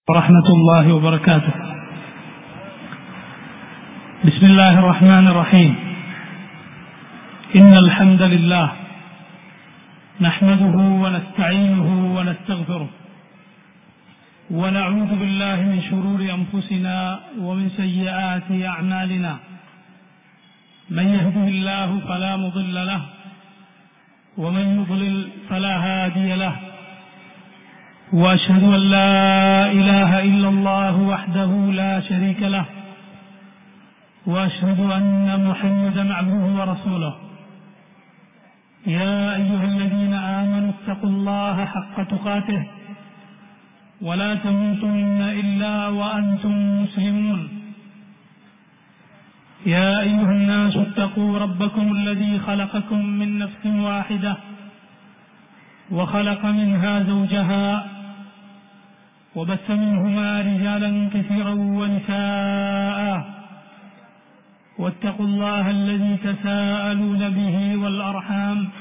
ورحمة الله وبركاته بسم الله الرحمن الرحيم إن الحمد لله نحمده ونستعينه ونستغفره ونعوذ بالله من شرور أنفسنا ومن سيئات أعمالنا من يهده الله فلا مضل له ومن يضلل فلا هادي له واشهد ان لا اله الا الله وحده لا شريك له واشهد ان محمدا عبده ورسوله يا ايها الذين امنوا اتقوا الله حق تقاته ولا تموتن الا وانتم مسلمون يا ايها الناس اتقوا ربكم الذي خلقكم من نفس واحده وخلق منها زوجها وبث منهما رجالا كثيرا ونساء واتقوا الله الذي تساءلون به والارحام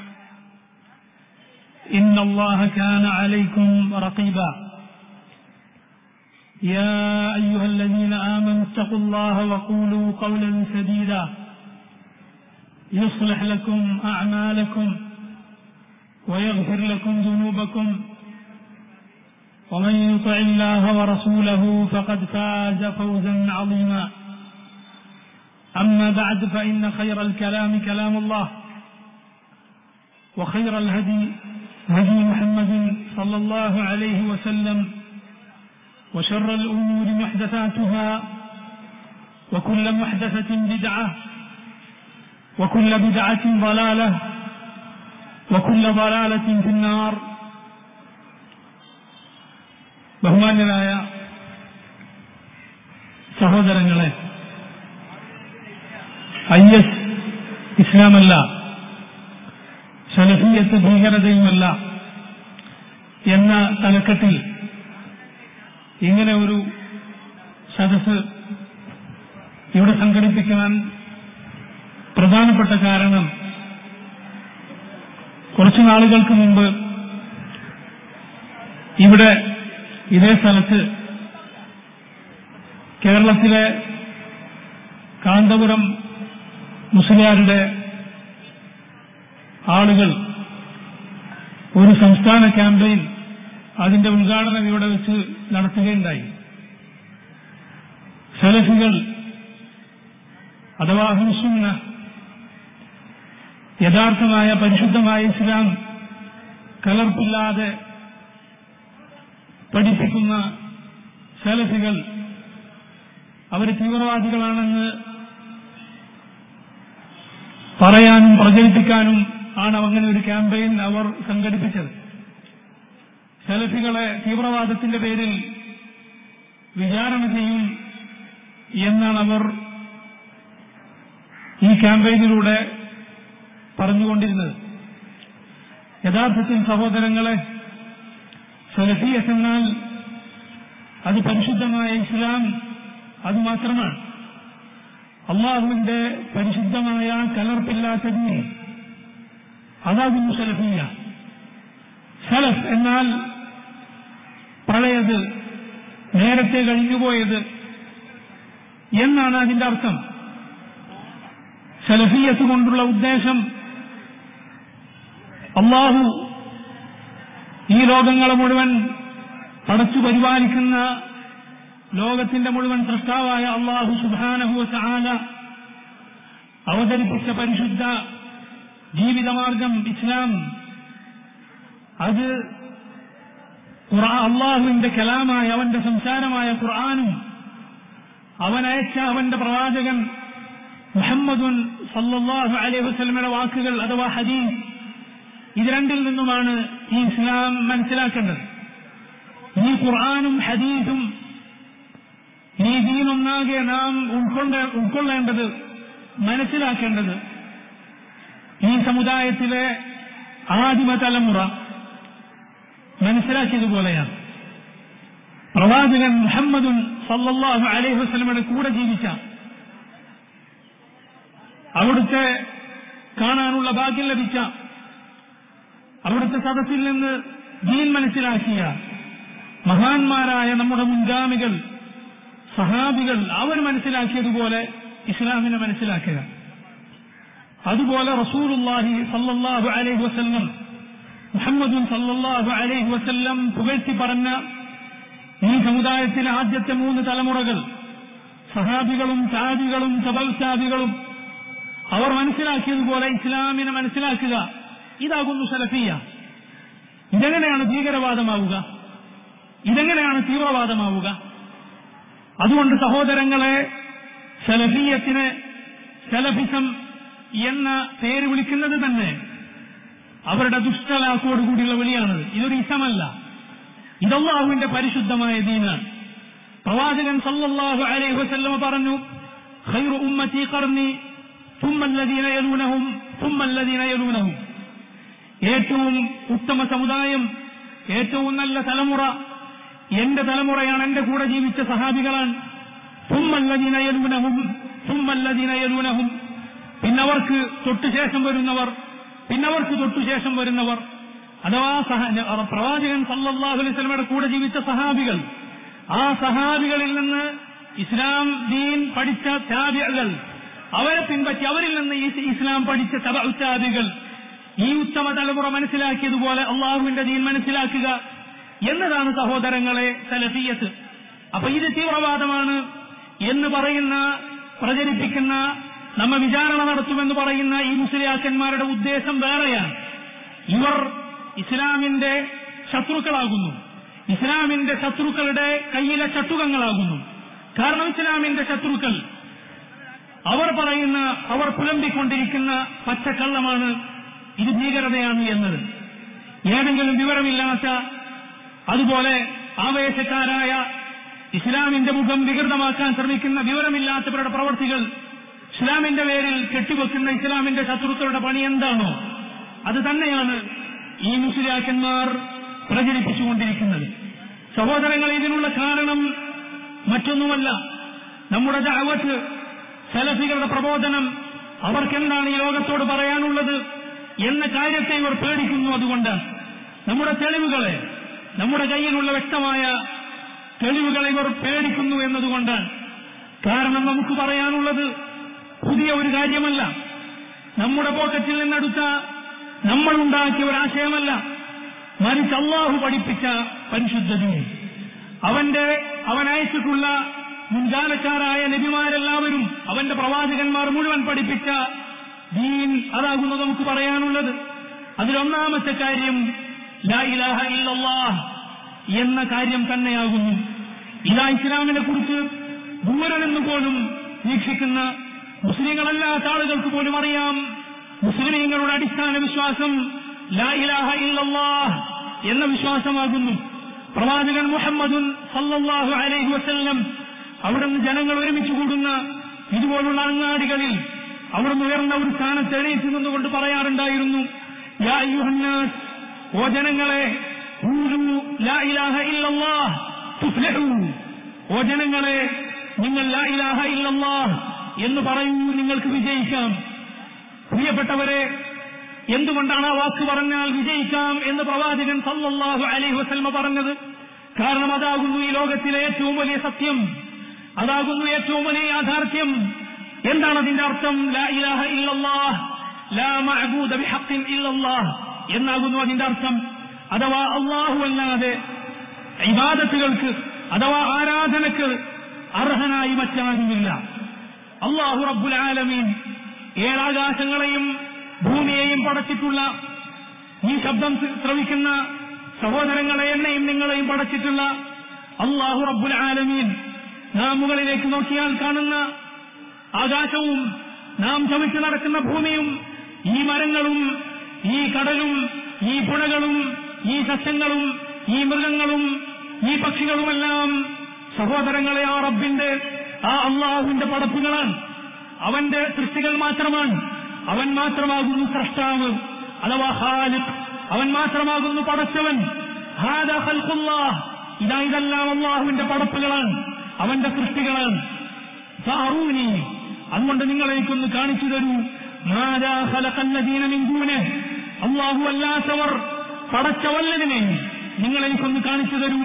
ان الله كان عليكم رقيبا يا ايها الذين امنوا اتقوا الله وقولوا قولا سديدا يصلح لكم اعمالكم ويغفر لكم ذنوبكم ومن يطع الله ورسوله فقد فاز فوزا عظيما اما بعد فان خير الكلام كلام الله وخير الهدي هدي محمد صلى الله عليه وسلم وشر الامور محدثاتها وكل محدثه بدعه وكل بدعه ضلاله وكل ضلالة في النار ബഹുമാന്യരായ സഹോദരങ്ങളെ I S ഇസ്ലാമല്ല സലഫിയത്ത് ഭീകരതയുമല്ല എന്ന തലക്കെട്ടിൽ ഇങ്ങനെ ഒരു സദസ് ഇവിടെ സംഘടിപ്പിക്കുവാൻ പ്രധാനപ്പെട്ട കാരണം കുറച്ചു നാളുകൾക്ക് മുമ്പ് ഇവിടെ ഇതേ സ്ഥലത്ത് കേരളത്തിലെ കാന്തപുരം മുസ്ലിയാരുടെ ആളുകൾ ഒരു സംസ്ഥാന ക്യാമ്പയിൻ അതിന്റെ ഉദ്ഘാടനം ഇവിടെ വെച്ച് നടത്തുകയുണ്ടായി സലഫികൾ അഥവാ അഹിംസുന്ന യഥാർത്ഥമായ പരിശുദ്ധമായ ഇസ്ലാം കലർപ്പില്ലാതെ പഠിപ്പിക്കുന്ന സലഫികൾ അവർ തീവ്രവാദികളാണെന്ന് പറയാനും പ്രചരിപ്പിക്കാനും ആണ് അങ്ങനെ ഒരു ക്യാമ്പയിൻ അവർ സംഘടിപ്പിച്ചത് സലഫികളെ തീവ്രവാദത്തിന്റെ പേരിൽ വിചാരണ ചെയ്യും എന്നാണ് അവർ ഈ ക്യാമ്പയിനിലൂടെ പറഞ്ഞുകൊണ്ടിരുന്നത് യഥാർത്ഥത്തിൽ സഹോദരങ്ങളെ സലഫിയത്ത് എന്നാൽ അത് പരിശുദ്ധമായ ഇസ്ലാം അത് മാത്രമാണ് അള്ളാഹുവിന്റെ പരിശുദ്ധമായ കലർപ്പില്ലാത്ത ദീൻ അതാകുന്നു സലഫിയ സലഫ് എന്നാൽ പഴയത് നേരത്തെ കഴിഞ്ഞുപോയത് എന്നാണ് അതിന്റെ അർത്ഥം സലഫിയത്ത് കൊണ്ടുള്ള ഉദ്ദേശം അള്ളാഹു ഈ ലോകങ്ങളെ മുഴുവൻ പടച്ചു പരിപാലിക്കുന്ന ലോകത്തിന്റെ മുഴുവൻ സൃഷ്ടാവായ അള്ളാഹു സുബാനഹു ചാല അവതരിപ്പിച്ച പരിശുദ്ധ ജീവിതമാർഗം ഇസ്ലാം അത് അള്ളാഹുവിന്റെ കലാമായ അവന്റെ സംസാരമായ ഖുർആാനും അവൻ അയച്ച അവന്റെ പ്രവാചകൻ മുഹമ്മദുൻ സല്ലാഹു അലൈഹി വസ്ലമയുടെ വാക്കുകൾ അഥവാ ഹദീസ് ഇത് രണ്ടിൽ നിന്നുമാണ് ഈ ഇസ്ലാം മനസ്സിലാക്കേണ്ടത് ഈ ഖുർആാനും ഹദീസും ഈ ദീനൊന്നാകെ നാം ഉൾക്കൊണ്ട ഉൾക്കൊള്ളേണ്ടത് മനസ്സിലാക്കേണ്ടത് ഈ സമുദായത്തിലെ ആദിമ തലമുറ മനസ്സിലാക്കിയതുപോലെയാണ് പ്രവാചകൻ മുഹമ്മദുൻ സല്ലാഹു അലൈഹി വസ്ലമയുടെ കൂടെ ജീവിച്ച അവിടുത്തെ കാണാനുള്ള ഭാഗ്യം ലഭിച്ച അവിടുത്തെ സദസ്സിൽ നിന്ന് ദീൻ മനസ്സിലാക്കിയ മഹാന്മാരായ നമ്മുടെ മുൻഗാമികൾ സഹാബികൾ അവർ മനസ്സിലാക്കിയതുപോലെ ഇസ്ലാമിനെ മനസ്സിലാക്കുക അതുപോലെ റസൂലുള്ളാഹി സല്ലല്ലാഹു അലൈഹി വസല്ലം മുഹമ്മദും സല്ലല്ലാഹു അലൈഹി വസല്ലം പുകഴ്ത്തി പറഞ്ഞ ഈ സമുദായത്തിലെ ആദ്യത്തെ മൂന്ന് തലമുറകൾ സഹാബികളും ചാബികളും ചബൽചാബികളും അവർ മനസ്സിലാക്കിയതുപോലെ ഇസ്ലാമിനെ മനസ്സിലാക്കുക ഇതാകുന്നു സലഫിയ ഇതെങ്ങനെയാണ് ഭീകരവാദമാവുക ഇതെങ്ങനെയാണ് തീവ്രവാദമാവുക അതുകൊണ്ട് സഹോദരങ്ങളെ സലഫിയത്തിന് സലഫിസം എന്ന പേര് വിളിക്കുന്നത് തന്നെ അവരുടെ ദുഷ്ടലാക്കോടുകൂടിയുള്ള വിളിയാണത് ഇതൊരു ഇസമല്ല ഇതല്ലാഹുവിന്റെ പരിശുദ്ധമായ ദീനാണ് പ്രവാചകൻ സല്ലല്ലാഹു അലൈഹി വസല്ലമ പറഞ്ഞു ഖൈറു ഉമ്മത്തി ഖർനി ثم الذين يلونهم ثم الذين يلونهم ഏറ്റവും ഉത്തമ സമുദായം ഏറ്റവും നല്ല തലമുറ എന്റെ തലമുറയാണ് എന്റെ കൂടെ ജീവിച്ച സഹാബികളാണ് തുമ്മല്ലദീന യലൂനഹും തുമ്മല്ലദീന യലൂനഹും പിന്നവർക്ക് തൊട്ടുശേഷം വരുന്നവർ പിന്നവർക്ക് തൊട്ടുശേഷം വരുന്നവർ അഥവാ സഹ പ്രവാചകൻ സല്ലല്ലാഹു അലൈഹി വസല്ലമയുടെ കൂടെ ജീവിച്ച സഹാബികൾ ആ സഹാബികളിൽ നിന്ന് ഇസ്ലാം ദീൻ പഠിച്ച ത്യാബികൾ അവരെ പിൻപറ്റി അവരിൽ നിന്ന് ഈ ഇസ്ലാം പഠിച്ച തബഉത്താബികൾ ഈ ഉത്തമ തലമുറ മനസ്സിലാക്കിയതുപോലെ അള്ളാഹുവിന്റെ ദീൻ മനസ്സിലാക്കുക എന്നതാണ് സഹോദരങ്ങളെ സലഫിയത്ത് അപ്പൊ ഇത് തീവ്രവാദമാണ് എന്ന് പറയുന്ന പ്രചരിപ്പിക്കുന്ന നമ്മ വിചാരണ നടത്തുമെന്ന് പറയുന്ന ഈ മുസ്ലിയാക്കന്മാരുടെ ഉദ്ദേശം വേറെയാണ് ഇവർ ഇസ്ലാമിന്റെ ശത്രുക്കളാകുന്നു ഇസ്ലാമിന്റെ ശത്രുക്കളുടെ കയ്യിലെ ചട്ടുകങ്ങളാകുന്നു കാരണം ഇസ്ലാമിന്റെ ശത്രുക്കൾ അവർ പറയുന്ന അവർ പുലമ്പിക്കൊണ്ടിരിക്കുന്ന പച്ചക്കള്ളമാണ് ഇത് ഭീകരതയാണ് എന്നത് ഏതെങ്കിലും വിവരമില്ലാത്ത അതുപോലെ ആവേശക്കാരായ ഇസ്ലാമിന്റെ മുഖം വികൃതമാക്കാൻ ശ്രമിക്കുന്ന വിവരമില്ലാത്തവരുടെ പ്രവർത്തികൾ ഇസ്ലാമിന്റെ പേരിൽ കെട്ടിവെക്കുന്ന ഇസ്ലാമിന്റെ ശത്രുക്കളുടെ പണി എന്താണോ അത് തന്നെയാണ് ഈ മുസ്ലിയാക്കന്മാർ പ്രചരിപ്പിച്ചുകൊണ്ടിരിക്കുന്നത് സഹോദരങ്ങൾ ഇതിനുള്ള കാരണം മറ്റൊന്നുമല്ല നമ്മുടെ ദഅവത്ത് സലഫികളുടെ പ്രബോധനം അവർക്കെന്താണ് ഈ ലോകത്തോട് പറയാനുള്ളത് എന്ന കാര്യത്തെ ഇവർ പേടിക്കുന്നു അതുകൊണ്ടാണ് നമ്മുടെ തെളിവുകളെ നമ്മുടെ കയ്യിലുള്ള വ്യക്തമായ തെളിവുകളെ ഇവർ പേടിക്കുന്നു എന്നതുകൊണ്ടാണ് കാരണം നമുക്ക് പറയാനുള്ളത് പുതിയ ഒരു കാര്യമല്ല നമ്മുടെ പോക്കറ്റിൽ നിന്നെടുത്ത നമ്മൾ ഉണ്ടാക്കിയ ഒരാശയമല്ല മറിച്ച് അള്ളാഹു പഠിപ്പിച്ച പരിശുദ്ധ ദീൻ അവന്റെ അവൻ അയച്ചിട്ടുള്ള മുൻകാലക്കാരായ നബിമാരെല്ലാവരും അവന്റെ പ്രവാചകന്മാർ മുഴുവൻ പഠിപ്പിച്ച ദീൻ അതാകുന്നു നമുക്ക് പറയാനുള്ളത് അതിലൊന്നാമത്തെ കാര്യം ലാ ഇലാഹ ഇല്ലല്ലാഹ് എന്ന കാര്യം തന്നെയാകുന്നു ഇതാ ഇസ്ലാമിനെ കുറിച്ച് ദൂരെ നിന്ന് പോലും വീക്ഷിക്കുന്ന മുസ്ലിങ്ങളല്ലാത്ത ആളുകൾക്ക് പോലും അറിയാം മുസ്ലിമീങ്ങളുടെ അടിസ്ഥാന വിശ്വാസം ലാ ഇലാഹ ഇല്ലല്ലാഹ് എന്ന വിശ്വാസമാകുന്നു പ്രവാചകൻ മുഹമ്മദുൻ സല്ലല്ലാഹു അലൈഹി വസല്ലം അവിടുന്ന് ജനങ്ങൾ ഒരുമിച്ച് കൂടുന്ന ഇതുപോലുള്ള അങ്ങാടികളിൽ അവിടുന്ന് ഉയർന്ന ഒരു സ്ഥാനത്ത് എണീറ്റ് നിന്നുകൊണ്ട് പറയാറുണ്ടായിരുന്നു യാ അയ്യുഹന്നാസ് ഓ ജനങ്ങളെ ഖൂലു ലാ ഇലാഹ ഇല്ലല്ലാഹ് തുഫ്ലിഹൂ ഓ ജനങ്ങളെ നിങ്ങൾ ലാ ഇലാഹ ഇല്ലല്ലാഹ് എന്ന് പറയൂ നിങ്ങൾക്ക് വിജയിക്കാം പ്രിയപ്പെട്ടവരെ എന്തുകൊണ്ടാണ് ആ വാക്ക് പറഞ്ഞാൽ വിജയിക്കാം എന്ന് പ്രവാചകൻ സല്ലല്ലാഹു അലൈഹി വസല്ലമ പറഞ്ഞത് കാരണം അതാകുന്നു ഈ ലോകത്തിലെ ഏറ്റവും വലിയ സത്യം അതാകുന്നു ഏറ്റവും വലിയ യാഥാർത്ഥ്യം എന്താണ് അതിന്റെ അർത്ഥം ലാ ഇലാഹ ഇല്ലല്ലാഹ് ലാ മഅബൂദ ബിഹഖിൻ ഇല്ലല്ലാഹ് എന്നാകുന്നു അതിന്റെ അർത്ഥം അഥവാ അള്ളാഹു അല്ലാതെ ഇബാദത്തുകൾക്ക് അഥവാ ആരാധനക്ക് അർഹനായി മറ്റാരുമില്ല അള്ളാഹു റബ്ബുൽ ആലമീൻ ഏഴാകാശങ്ങളെയും ഭൂമിയെയും പടച്ചിട്ടുള്ള ഈ ശബ്ദം ശ്രവിക്കുന്ന സഹോദരങ്ങളെ എന്നെയും നിങ്ങളെയും പടച്ചിട്ടുള്ള അള്ളാഹു റബ്ബുൽ ആലമീൻ നാം മുകളിലേക്ക് നോക്കിയാൽ കാണുന്ന ആകാശവും നാം ചവിച്ചു നടക്കുന്ന ഭൂമിയും ഈ മരങ്ങളും ഈ കടലും ഈ പുഴകളും ഈ സസ്യങ്ങളും ഈ മൃഗങ്ങളും ഈ പക്ഷികളുമെല്ലാം സഹോദരങ്ങളെ ആ റബ്ബിന്റെ ആ അള്ളാഹുവിന്റെ പടപ്പുകളാണ് അവന്റെ സൃഷ്ടികൾ മാത്രമാണ് അവൻ മാത്രമാകുന്നു സ്രഷ്ടാവ് അഥവാ ഹാലിഖ് അവൻ മാത്രമാകുന്നു പടച്ചവൻ ഹാദ ഖൽഖുല്ലാഹ് ഇതാ ഇതെല്ലാം അള്ളാഹുവിന്റെ പടപ്പുകളാണ് അവന്റെ സൃഷ്ടികളാണ് ഫഅറൂനി അതുകൊണ്ട് നിങ്ങളേക്കൊന്ന് കാണിച്ചു തരൂ മാതാ ഖലഖല്ലദീന മിൻ ദൂനിഹ് അള്ളാഹു അല്ലാത്തവർ പടച്ച വല്ലതിനെ നിങ്ങളെനിക്കൊന്ന് കാണിച്ചു തരൂ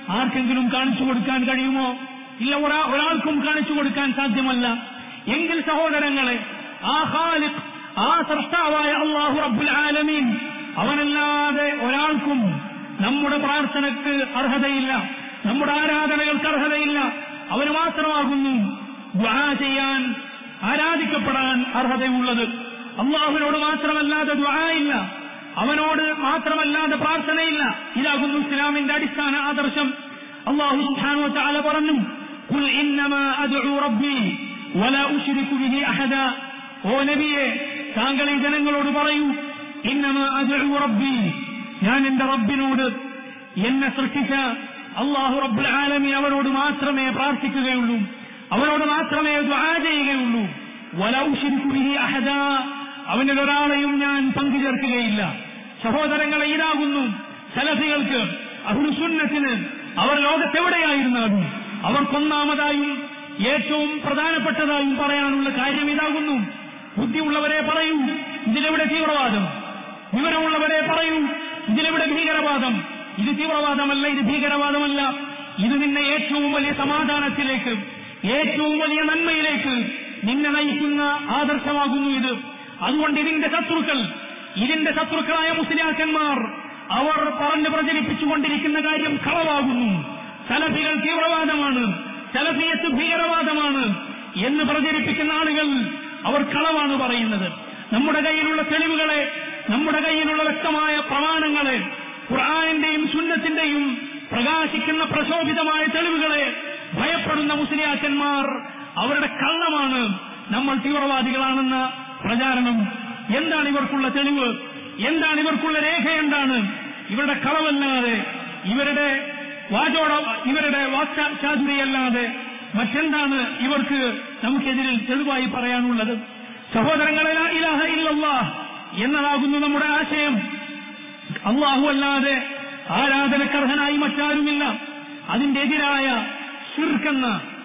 ആർക്കെങ്കിലും കാണിച്ചു കൊടുക്കാൻ കഴിയുമോ ഇല്ല ഒരാ ഒരാൾക്കും കാണിച്ചു കൊടുക്കാൻ സാധ്യമല്ല എങ്കിൽ സഹോദരങ്ങളെ ആ ഖാലിഖ് ആ സൃഷ്ടാവായ അള്ളാഹു റബ്ബുൽ ആലമീൻ അവനല്ലാതെ ഒരാൾക്കും നമ്മുടെ പ്രാർത്ഥനയ്ക്ക് അർഹതയില്ല നമ്മുടെ ആരാധനകൾക്ക് അർഹതയില്ല അവന് മാത്രമാകുന്നു ദ്വാ ചെയ്യാൻ ആരാധിക്കപ്പെടാൻ അർഹതയുള്ളത് അള്ളാഹുവിനോട് മാത്രമല്ലാതെ ദ്വാ ഇല്ല അവനോട് മാത്രമല്ലാതെ പ്രാർത്ഥനയില്ല ഇതാകുന്നു ഇസ്ലാമിന്റെ അടിസ്ഥാന ആദർശം അള്ളാഹു സുബ്ഹാനഹു വതആല പറഞ്ഞു ഖുൽ ഇന്നമാ അദ്ഉ റബ്ബി വലാ ഉശ്രികു ബിഹി അഹദ ഓ നബിയെ താങ്കൾ ഈ ജനങ്ങളോട് പറയൂ ഇന്നമാ അദ്ഉ റബ്ബി ഞാൻ എന്റെ റബ്ബിനോട് എന്നെ സൃഷ്ടിച്ച അള്ളാഹു റബ്ബുൽ ആലമീൻ അവനോട് മാത്രമേ പ്രാർത്ഥിക്കുകയുള്ളൂ അവനോട് മാത്രമേ ദുആ ചെയ്യുകയുള്ളൂ വലാ ഉശ്രികു ബിഹി അഹദ അവനിൽ ഒരാളെയും ഞാൻ പങ്കുചേർക്കുകയില്ല സഹോദരങ്ങളെ ഇതാകുന്നു സലഫികൾക്ക് അഹുസുന്നത്തിന് അവർ ലോകത്തെവിടെയായിരുന്നാലും അവർക്കൊന്നാമതായും ഏറ്റവും പ്രധാനപ്പെട്ടതായും പറയാനുള്ള കാര്യം ഇതാകുന്നു ബുദ്ധിയുള്ളവരെ പറയൂ ഇതിലെവിടെ തീവ്രവാദം വിവരമുള്ളവരെ പറയൂ ഇതിലെവിടെ ഭീകരവാദം ഇത് തീവ്രവാദമല്ല ഇത് ഭീകരവാദമല്ല ഇത് നിന്നെ ഏറ്റവും വലിയ സമാധാനത്തിലേക്ക് ഏറ്റവും വലിയ നന്മയിലേക്ക് നിന്നെ നയിക്കുന്ന ആദർശമാകുന്നു ഇത് അതുകൊണ്ട് ഇതിന്റെ ശത്രുക്കൾ ഇതിന്റെ ശത്രുക്കളായ മുസ്ലിയാക്കന്മാർ അവർ പറഞ്ഞു പ്രചരിപ്പിച്ചുകൊണ്ടിരിക്കുന്ന കാര്യം കളവാകുന്നു സലഫികൾ തീവ്രവാദമാണ് സലഫിയത്ത് ഭീകരവാദമാണ് എന്ന് പ്രചരിപ്പിക്കുന്ന ആളുകൾ അവർ കളവാണ് പറയുന്നത് നമ്മുടെ കയ്യിലുള്ള തെളിവുകളെ നമ്മുടെ കയ്യിലുള്ള വ്യക്തമായ പ്രമാണങ്ങളെ ഖുർആാനിന്റെയും സുന്നത്തിന്റെയും പ്രകാശിക്കുന്ന പ്രശോഭിതമായ തെളിവുകളെ ഭയപ്പെടുന്ന മുസ്ലിയാക്കന്മാർ അവരുടെ കള്ളമാണ് നമ്മൾ തീവ്രവാദികളാണെന്ന പ്രചാരണം എന്താണ് ഇവർക്കുള്ള തെളിവ് എന്താണ് ഇവർക്കുള്ള രേഖ എന്താണ് ഇവരുടെ കളവല്ലാതെ ഇവരുടെ വാചോട ഇവരുടെ വാക്ചാതുരിയല്ലാതെ മറ്റെന്താണ് ഇവർക്ക് നമുക്കെതിരിൽ തെളിവായി പറയാനുള്ളത് സഹോദരങ്ങളെ ലാ ഇലാഹ ഇല്ലല്ലാഹ് എന്നതാകുന്നു നമ്മുടെ ആശയം അള്ളാഹു അല്ലാതെ ആരാധനക്കർഹനായി മറ്റാരുമില്ല അതിന്റെ എതിരായ ശിർക്കെന്ന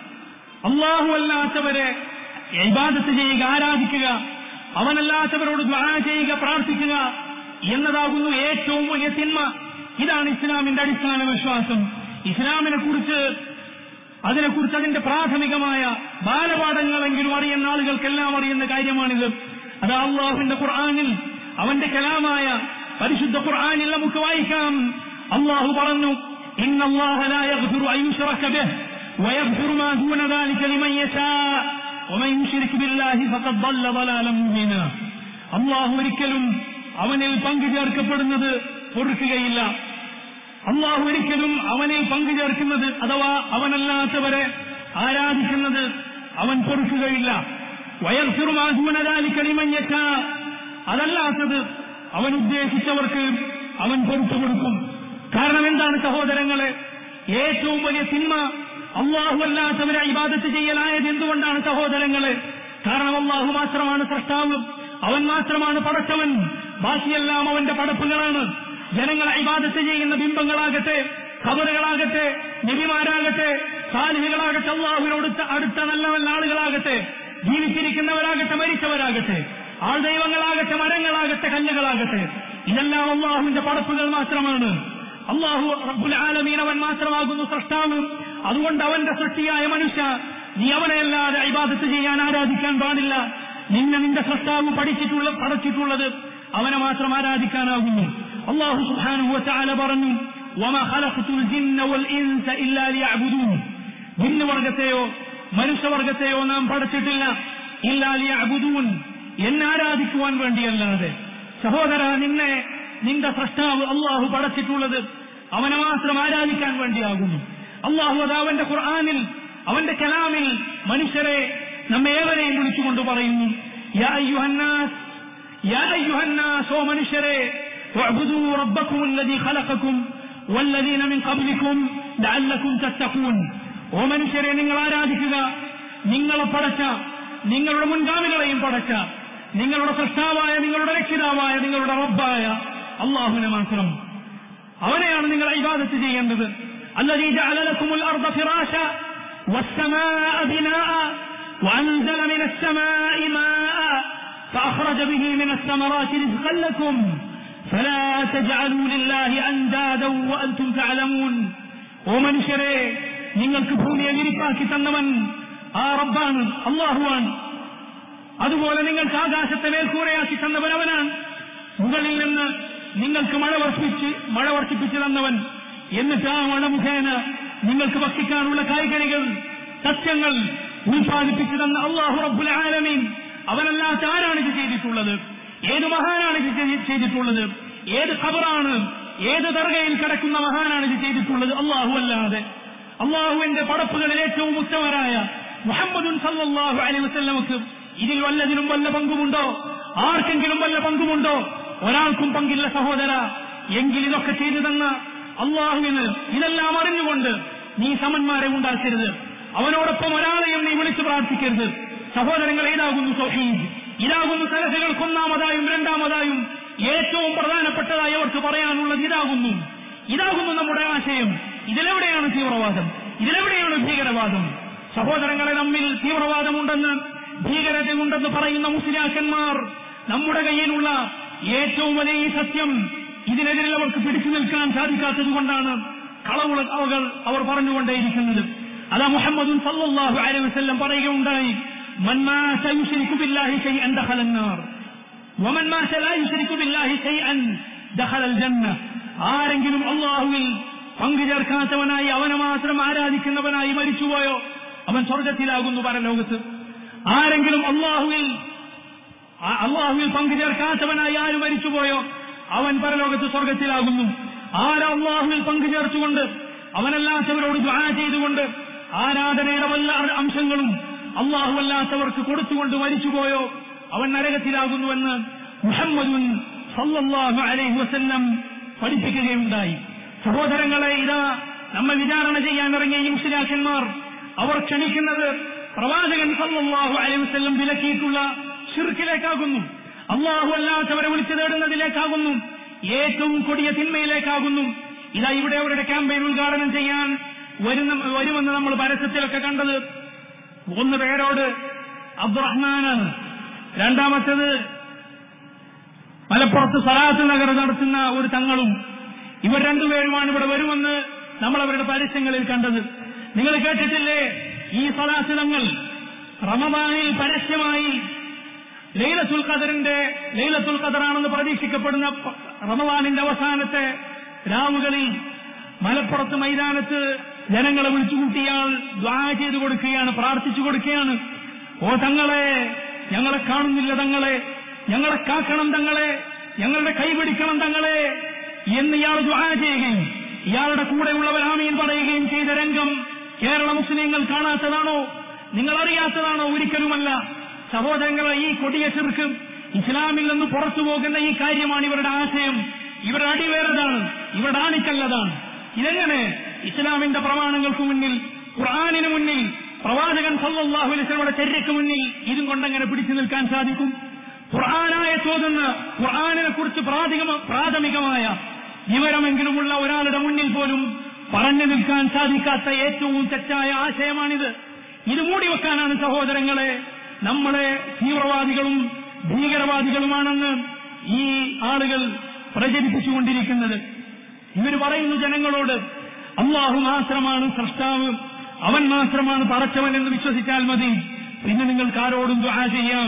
അള്ളാഹു അല്ലാത്തവരെ ഇബാദത്ത് ചെയ്യുക ആരാധിക്കുക അവനല്ലാത്തവരോട് ദ്വാ ചെയ്യുക പ്രാർത്ഥിക്കുക എന്നതാകുന്നു ഏറ്റവും വലിയ തിന്മ ഇതാണ് ഇസ്ലാമിന്റെ അടിസ്ഥാന വിശ്വാസം ഇസ്ലാമിനെ കുറിച്ച് അതിനെക്കുറിച്ച് അതിന്റെ പ്രാഥമികമായ ബാലപാഠങ്ങളെങ്കിലും അറിയുന്ന ആളുകൾക്കെല്ലാം അറിയുന്ന കാര്യമാണിത് അത് അള്ളാഹുവിന്റെ ഖുർആാനിൽ അവന്റെ കലാമായ പരിശുദ്ധ ഖുർആാനിൽ നമുക്ക് വായിക്കാം അള്ളാഹു പറഞ്ഞു إن الله لا يغفر أن يشرك به ويغفر ما دون ذلك لمن يشاء ومن يشرك بالله فقد ضل ضلالا مبينا അള്ളാഹു ഒരിക്കലും അവനിൽ പങ്കു ചേർക്കപ്പെടുന്നത് പൊറുക്കുകയില്ല അള്ളാഹു ഒരിക്കലും അവനിൽ പങ്കു ചേർക്കുന്നത് അഥവാ അവനല്ലാത്തവരെ ആരാധിക്കുന്നത് അവൻ പൊറുക്കുകയില്ല വയർഫിറുമാധൂനരാലിക്കളിമഞ്ഞക്ക അതല്ലാത്തത് അവൻ ഉദ്ദേശിച്ചവർക്ക് അവൻ പൊറുത്തു കൊടുക്കും കാരണം എന്താണ് സഹോദരങ്ങളെ ഏറ്റവും വലിയ തിന്മ അള്ളാഹു അല്ലാത്തവരെ ഇബാദത്ത് ചെയ്യലായത് എന്തുകൊണ്ടാണ് സഹോദരങ്ങളെ കാരണം അള്ളാഹു മാത്രമാണ് സൃഷ്ടാവ് അവൻ മാത്രമാണ് പടച്ചവൻ ബാക്കിയെല്ലാം അവന്റെ പടപ്പുകളാണ് ജനങ്ങൾ ഇബാദത്ത് ചെയ്യുന്ന ബിംബങ്ങളാകട്ടെ ഖബറുകളാകട്ടെ നബിമാരാകട്ടെ സാലിഹികളാകട്ടെ അള്ളാഹുവിനോട് അടുത്ത നല്ല നല്ല ആളുകളാകട്ടെ ജീവിച്ചിരിക്കുന്നവരാകട്ടെ മരിച്ചവരാകട്ടെ ആൾ ദൈവങ്ങളാകട്ടെ മരങ്ങളാകട്ടെ കല്ലുകളാകട്ടെ ഇതെല്ലാം അള്ളാഹുവിന്റെ പടപ്പുകൾ മാത്രമാണ് അള്ളാഹു റബ്ബുൽ ആലമീൻ അവൻ മാത്രമാകുന്നു സൃഷ്ടാവ് അതുകൊണ്ട് അവന്റെ സൃഷ്ടിയായ മനുഷ്യ നീ അവനെയല്ലാതെ ഇബാദത്ത് ചെയ്യാൻ ആരാധിക്കാൻ പാടില്ല നിന്നെ നിന്റെ സൃഷ്ടാവ് പഠിച്ചിട്ടുള്ള പഠിച്ചിട്ടുള്ളത് അവനെ മാത്രം ആരാധിക്കാനാകുന്നു അള്ളാഹു സുബ്ഹാനഹു വതആല പറഞ്ഞു വമ ഖലഖതുൽ ജിന്ന വൽ ഇൻസ ഇല്ലാ ലിയഅബുദൂൻ ജിന്നുവർഗത്തെയോ മനുഷ്യവർഗത്തെയോ നാം പഠിച്ചിട്ടില്ല ഇല്ലാ ലിയഅബുദൂൻ എന്നെ ആരാധിക്കുവാൻ വേണ്ടിയല്ലാതെ സഹോദര നിന്നെ നിന്റെ സൃഷ്ടാവ് അള്ളാഹു പടച്ചിട്ടുള്ളത് അവനെ മാത്രം ആരാധിക്കാൻ വേണ്ടിയാകുന്നു അള്ളാഹു അത് അവന്റെ ഖുർആാനിൽ അവന്റെ കലാമിൽ മനുഷ്യരെ നമ്മേവരെയും വിളിച്ചുകൊണ്ട് പറയുന്നു യാ അയ്യുഹന്നാസ് യാ അയ്യുഹന്നാസ് ഓ മനുഷ്യരെ واعبدوا ربكم الذي خلقكم والذين من قبلكم لعلكم تتقون ഓ മനുഷ്യരെ നിങ്ങൾ ആരാധിക്കുക നിങ്ങളെ പടച്ച നിങ്ങളുടെ മുൻഗാമികളെയും പടച്ച നിങ്ങളുടെ സൃഷ്ടാവായ നിങ്ങളുടെ രക്ഷിതാവായ നിങ്ങളുടെ റബ്ബായ അള്ളാഹുവിനെ മാത്രം അവനെയാണ് നിങ്ങൾ ഇബാദത്ത് ചെയ്യേണ്ടത് الذي جعل لكم الأرض فراشا والسماء بناء وأنزل من السماء ماء فأخرج به من الثمرات رزقا لكم فلا تجعلوا لله أندادا وأنتم تعلمون ഓ മനുഷ്യരെ നിങ്ങൾക്ക് ഭൂമിയെ വിരിപ്പാക്കി തന്നവൻ ആ റബ്ബാണ് അള്ളാഹുവാണ് അതുപോലെ നിങ്ങൾക്ക് ആകാശത്തെ മേൽക്കൂരയാക്കി തന്നവൻ അവനാണ് മുകളിൽ നിന്ന് നിങ്ങൾക്ക് മഴ വർഷിപ്പിച്ച് മഴ വർഷിപ്പിച്ചു തന്നവൻ എന്നിട്ട് ആ മഴ മുഖേന നിങ്ങൾക്ക് ഭക്ഷിക്കാനുള്ള കായ്കനികൾ സസ്യങ്ങൾ ഉൽപ്പാദിപ്പിച്ചു തന്ന അള്ളാഹു റബ്ബുൽ ആലമീൻ അവനല്ലാത്ത ആരാണ് ഇത് ചെയ്തിട്ടുള്ളത് ഏത് മഹാനാണ് ഇത് ചെയ്തി- ചെയ്തിട്ടുള്ളത് ഏത് ഖബറാണ് ഏത് ദർഗയിൽ കിടക്കുന്ന മഹാനാണ് ഇത് ചെയ്തിട്ടുള്ളത് അള്ളാഹു അല്ലാതെ അള്ളാഹുവിന്റെ പടപ്പുകളിൽ ഏറ്റവും ഉത്തമരായ മുഹമ്മദുൻ സല്ലല്ലാഹു അലൈഹി വസല്ലമക്ക് ഇതിൽ വല്ലതിനും വല്ല പങ്കുമുണ്ടോ ആർക്കെങ്കിലും വല്ല പങ്കുമുണ്ടോ ഒരാൾക്കും പങ്കില്ല സഹോദര എങ്കിൽ ഇതൊക്കെ ചെയ്തു തന്ന അള്ളാഹുവിന് ഇതെല്ലാം അറിഞ്ഞുകൊണ്ട് നീ സമന്മാരെ ഉണ്ടാക്കരുത് അവനോടൊപ്പം ഒരാളെയും നീ വിളിച്ചു പ്രാർത്ഥിക്കരുത് സഹോദരങ്ങൾ ഇതാകുന്നു സൗഹീദ് ഇതാകുന്നു സലഹകൾക്ക് ഒന്നാമതായും രണ്ടാമതായും ഏറ്റവും പ്രധാനപ്പെട്ടതായി അവർക്ക് പറയാനുള്ളത് ഇതാകുന്നു ഇതാകുന്നു നമ്മുടെ ആശയം ഇതിലെവിടെയാണ് തീവ്രവാദം ഇതിലെവിടെയാണ് ഭീകരവാദം സഹോദരങ്ങളെ നമ്മിൽ തീവ്രവാദമുണ്ടെന്ന് ഭീകരതയുണ്ടെന്ന് പറയുന്ന മുസ്ലിയാക്കന്മാർ നമ്മുടെ കയ്യിലുള്ള ഏറ്റവും വലിയ ഈ സത്യം ഇതിനെതിരെ അവർക്ക് പിടിച്ചു നിൽക്കാൻ സാധിക്കാത്തത് കൊണ്ടാണ് കളവുകൾ അവകൾ അവർ പറഞ്ഞുകൊണ്ടേയിരിക്കുന്നത് അതാ മുഹമ്മദും സല്ലല്ലാഹു അലൈഹി വസല്ലം പറയുകയുണ്ടായി മൻ മാത യുശ്രികു ബില്ലാഹി ശൈഅൻ ദഖല النار ومن مات لا يشرك بالله شيئا دخل الجنة ആരെങ്കിലും അള്ളാഹുവിൽ പങ്കു ചേർക്കാത്തവനായി അവനെ മാത്രം ആരാധിക്കുന്നവനായി മരിച്ചുപോയോ അവൻ സ്വർഗത്തിലാകുന്നു പരലോകത്ത് ആരെങ്കിലും അള്ളാഹുവിൽ ആ- അള്ളാഹുവിൽ പങ്കു ചേർക്കാത്തവനായി ആര് മരിച്ചുപോയോ അവൻ പരലോകത്ത് സ്വർഗത്തിലാകുന്നു ആര് അള്ളാഹുവിൽ പങ്കു ചേർത്തുകൊണ്ട് അവനല്ലാത്തവരോട് ദ്വാ ചെയ്തുകൊണ്ട് ആരാധനയുടെ വല്ല അംശങ്ങളും അള്ളാഹു അല്ലാത്തവർക്ക് കൊടുത്തുകൊണ്ട് മരിച്ചുപോയോ അവൻ നരകത്തിലാകുന്നുവെന്ന് മുഹമ്മദുൻ സല്ലല്ലാഹു അലൈഹി വസല്ലം പഠിപ്പിക്കുകയുണ്ടായി സഹോദരങ്ങളെ ഇതാ നമ്മെ വിചാരണ ചെയ്യാൻ ഇറങ്ങിയ ഈ മുസ്ലിയാക്കന്മാർ അവർ ക്ഷണിക്കുന്നത് പ്രവാചകൻ സല്ലല്ലാഹു അലൈഹി വസല്ലം വിലക്കിയിട്ടുള്ള ഷിർക്കിലേക്കാകുന്നു അള്ളാഹു അല്ലാത്തവരെ വിളിച്ചു തേടുന്നതിലേക്കാകുന്നു ഏറ്റവും കൊടിയ തിന്മയിലേക്കാകുന്നു ഇതാ ഇവിടെ അവരുടെ ക്യാമ്പയിൻ ഉദ്ഘാടനം ചെയ്യാൻ വരുന്ന വരുമെന്ന് നമ്മൾ പരസ്യത്തിലൊക്കെ കണ്ടത് ഒന്ന് പേരോട് അബ്ദുറഹ്മാനാണ് രണ്ടാമത്തേത് മലപ്പുറത്ത് സലാത്ത് നഗർ നടത്തുന്ന ഒരു തങ്ങളും ഇവർ രണ്ടുപേരുമാണ് ഇവിടെ വരുമെന്ന് നമ്മൾ അവരുടെ പരസ്യങ്ങളിൽ കണ്ടത് നിങ്ങൾ കേട്ടിട്ടില്ലേ ഈ സലാത്ത് തങ്ങൾ റമദാനിൽ പരസ്യമായി ലൈലത്തുൽ ഖദറിന്റെ ലൈലത്തുൽ ഖദറാണെന്ന് പ്രതീക്ഷിക്കപ്പെടുന്ന പ- റമദാനിന്റെ അവസാനത്തെ രാവുകളിൽ മലപ്പുറത്ത് മൈതാനത്ത് ജനങ്ങളെ വിളിച്ചുകൂട്ടിയാൽ ദ്വാ ചെയ്തു കൊടുക്കുകയാണ് പ്രാർത്ഥിച്ചു കൊടുക്കുകയാണ് ഓ തങ്ങളെ ഞങ്ങളെ കാണുന്നില്ല തങ്ങളെ ഞങ്ങളെ കാക്കണം തങ്ങളെ ഞങ്ങളുടെ കൈപിടിക്കണം തങ്ങളെ എന്ന് ഇയാൾ ദ്വാ ചെയ്യുകയും ഇയാളുടെ കൂടെയുള്ളവർ ആമീൻ പറയുകയും ചെയ്ത രംഗം കേരള മുസ്ലിങ്ങൾ കാണാത്തതാണോ നിങ്ങൾ അറിയാത്തതാണോ ഒരിക്കലുമല്ല സഹോദരങ്ങളെ ഈ കൊടിയ ചെറുക്ക് ഇസ്ലാമിൽ നിന്ന് പുറത്തു പോകുന്ന ഈ കാര്യമാണ് ഇവരുടെ ആശയം ഇവരുടെ അടിവേറതാണ് ഇവരുടെ ആണിക്കല്ലതാണ് ഇതെങ്ങനെ ഇസ്ലാമിന്റെ പ്രമാണങ്ങൾക്ക് മുന്നിൽ ഖുർആാനിന് മുന്നിൽ പ്രവാചകൻ സല്ലല്ലാഹു അലൈഹി വസല്ലമയുടെ ചര്യക്ക് മുന്നിൽ ഇതും കൊണ്ടെങ്ങനെ പിടിച്ചു നിൽക്കാൻ സാധിക്കും ഖുർആനായ ചോദുന്ന ഖുർആാനിനെ കുറിച്ച് പ്രാഥമിക പ്രാഥമികമായ വിവരമെങ്കിലുമുള്ള ഒരാളുടെ മുന്നിൽ പോലും പറഞ്ഞു നിൽക്കാൻ സാധിക്കാത്ത ഏറ്റവും തെറ്റായ ആശയമാണിത് ഇത് മൂടിവെക്കാനാണ് സഹോദരങ്ങളെ നമ്മളെ തീവ്രവാദികളും ഭീകരവാദികളുമാണെന്ന് ഈ ആളുകൾ പ്രചരിപ്പിച്ചുകൊണ്ടിരിക്കുന്നത് ഇവർ പറയുന്നു ജനങ്ങളോട് അള്ളാഹു മാത്രമാണ് സൃഷ്ടാവ് അവൻ മാത്രമാണ് പറച്ചവൻ എന്ന് വിശ്വസിച്ചാൽ മതി പിന്നെ നിങ്ങൾക്ക് ആരോടും ദുആ ചെയ്യാം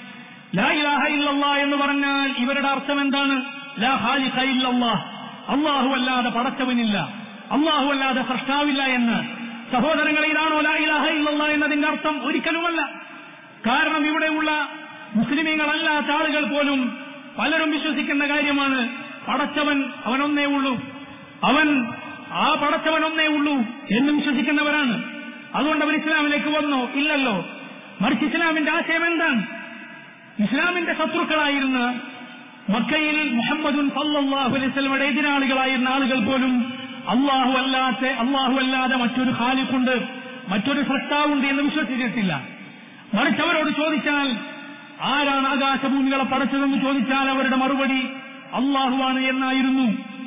ലാ ഇലാഹ ഇല്ലല്ലാ എന്ന് പറഞ്ഞാൽ ഇവരുടെ അർത്ഥം എന്താണ് ലാ ഖാലിഖ ഇല്ലല്ലാഹ് അള്ളാഹു അല്ലാതെ പടച്ചവനില്ല അള്ളാഹു അല്ലാതെ സൃഷ്ടാവില്ല എന്ന് സഹോദരങ്ങളെ ഇതാണോ ലാ ഇലാഹ ഇല്ലല്ലാ എന്നതിന്റെ അർത്ഥം ഒരിക്കലുമല്ല കാരണം ഇവിടെയുള്ള മുസ്ലിമീങ്ങളല്ലാത്ത ആളുകൾ പോലും പലരും വിശ്വസിക്കുന്ന കാര്യമാണ് പടച്ചവൻ അവനൊന്നേ ഉള്ളൂ അവൻ ആ പടച്ചവൻ ഒന്നേ ഉള്ളൂ എന്ന് വിശ്വസിക്കുന്നവരാണ് അതുകൊണ്ട് അവർ ഇസ്ലാമിലേക്ക് വന്നോ ഇല്ലല്ലോ മറിച്ച് ഇസ്ലാമിന്റെ ആശയം എന്താണ് ഇസ്ലാമിന്റെ ശത്രുക്കളായിരുന്ന മക്കയിൽ മുഹമ്മദുൻ സല്ലല്ലാഹു അലൈഹി വസല്ലമയുടെ എതിരാളികളായിരുന്ന ആളുകൾ പോലും അള്ളാഹു അല്ലാത്ത അള്ളാഹു അല്ലാതെ മറ്റൊരു ഖാലിഖുണ്ട് മറ്റൊരു സൃഷ്ടാവുണ്ട് എന്ന് വിശ്വസിച്ചിട്ടില്ല മറിച്ച് അവരോട് ചോദിച്ചാൽ ആരാണ് ആകാശഭൂമികളെ പടച്ചതെന്ന് ചോദിച്ചാൽ അവരുടെ മറുപടി അള്ളാഹുവാണ് എന്നായിരുന്നു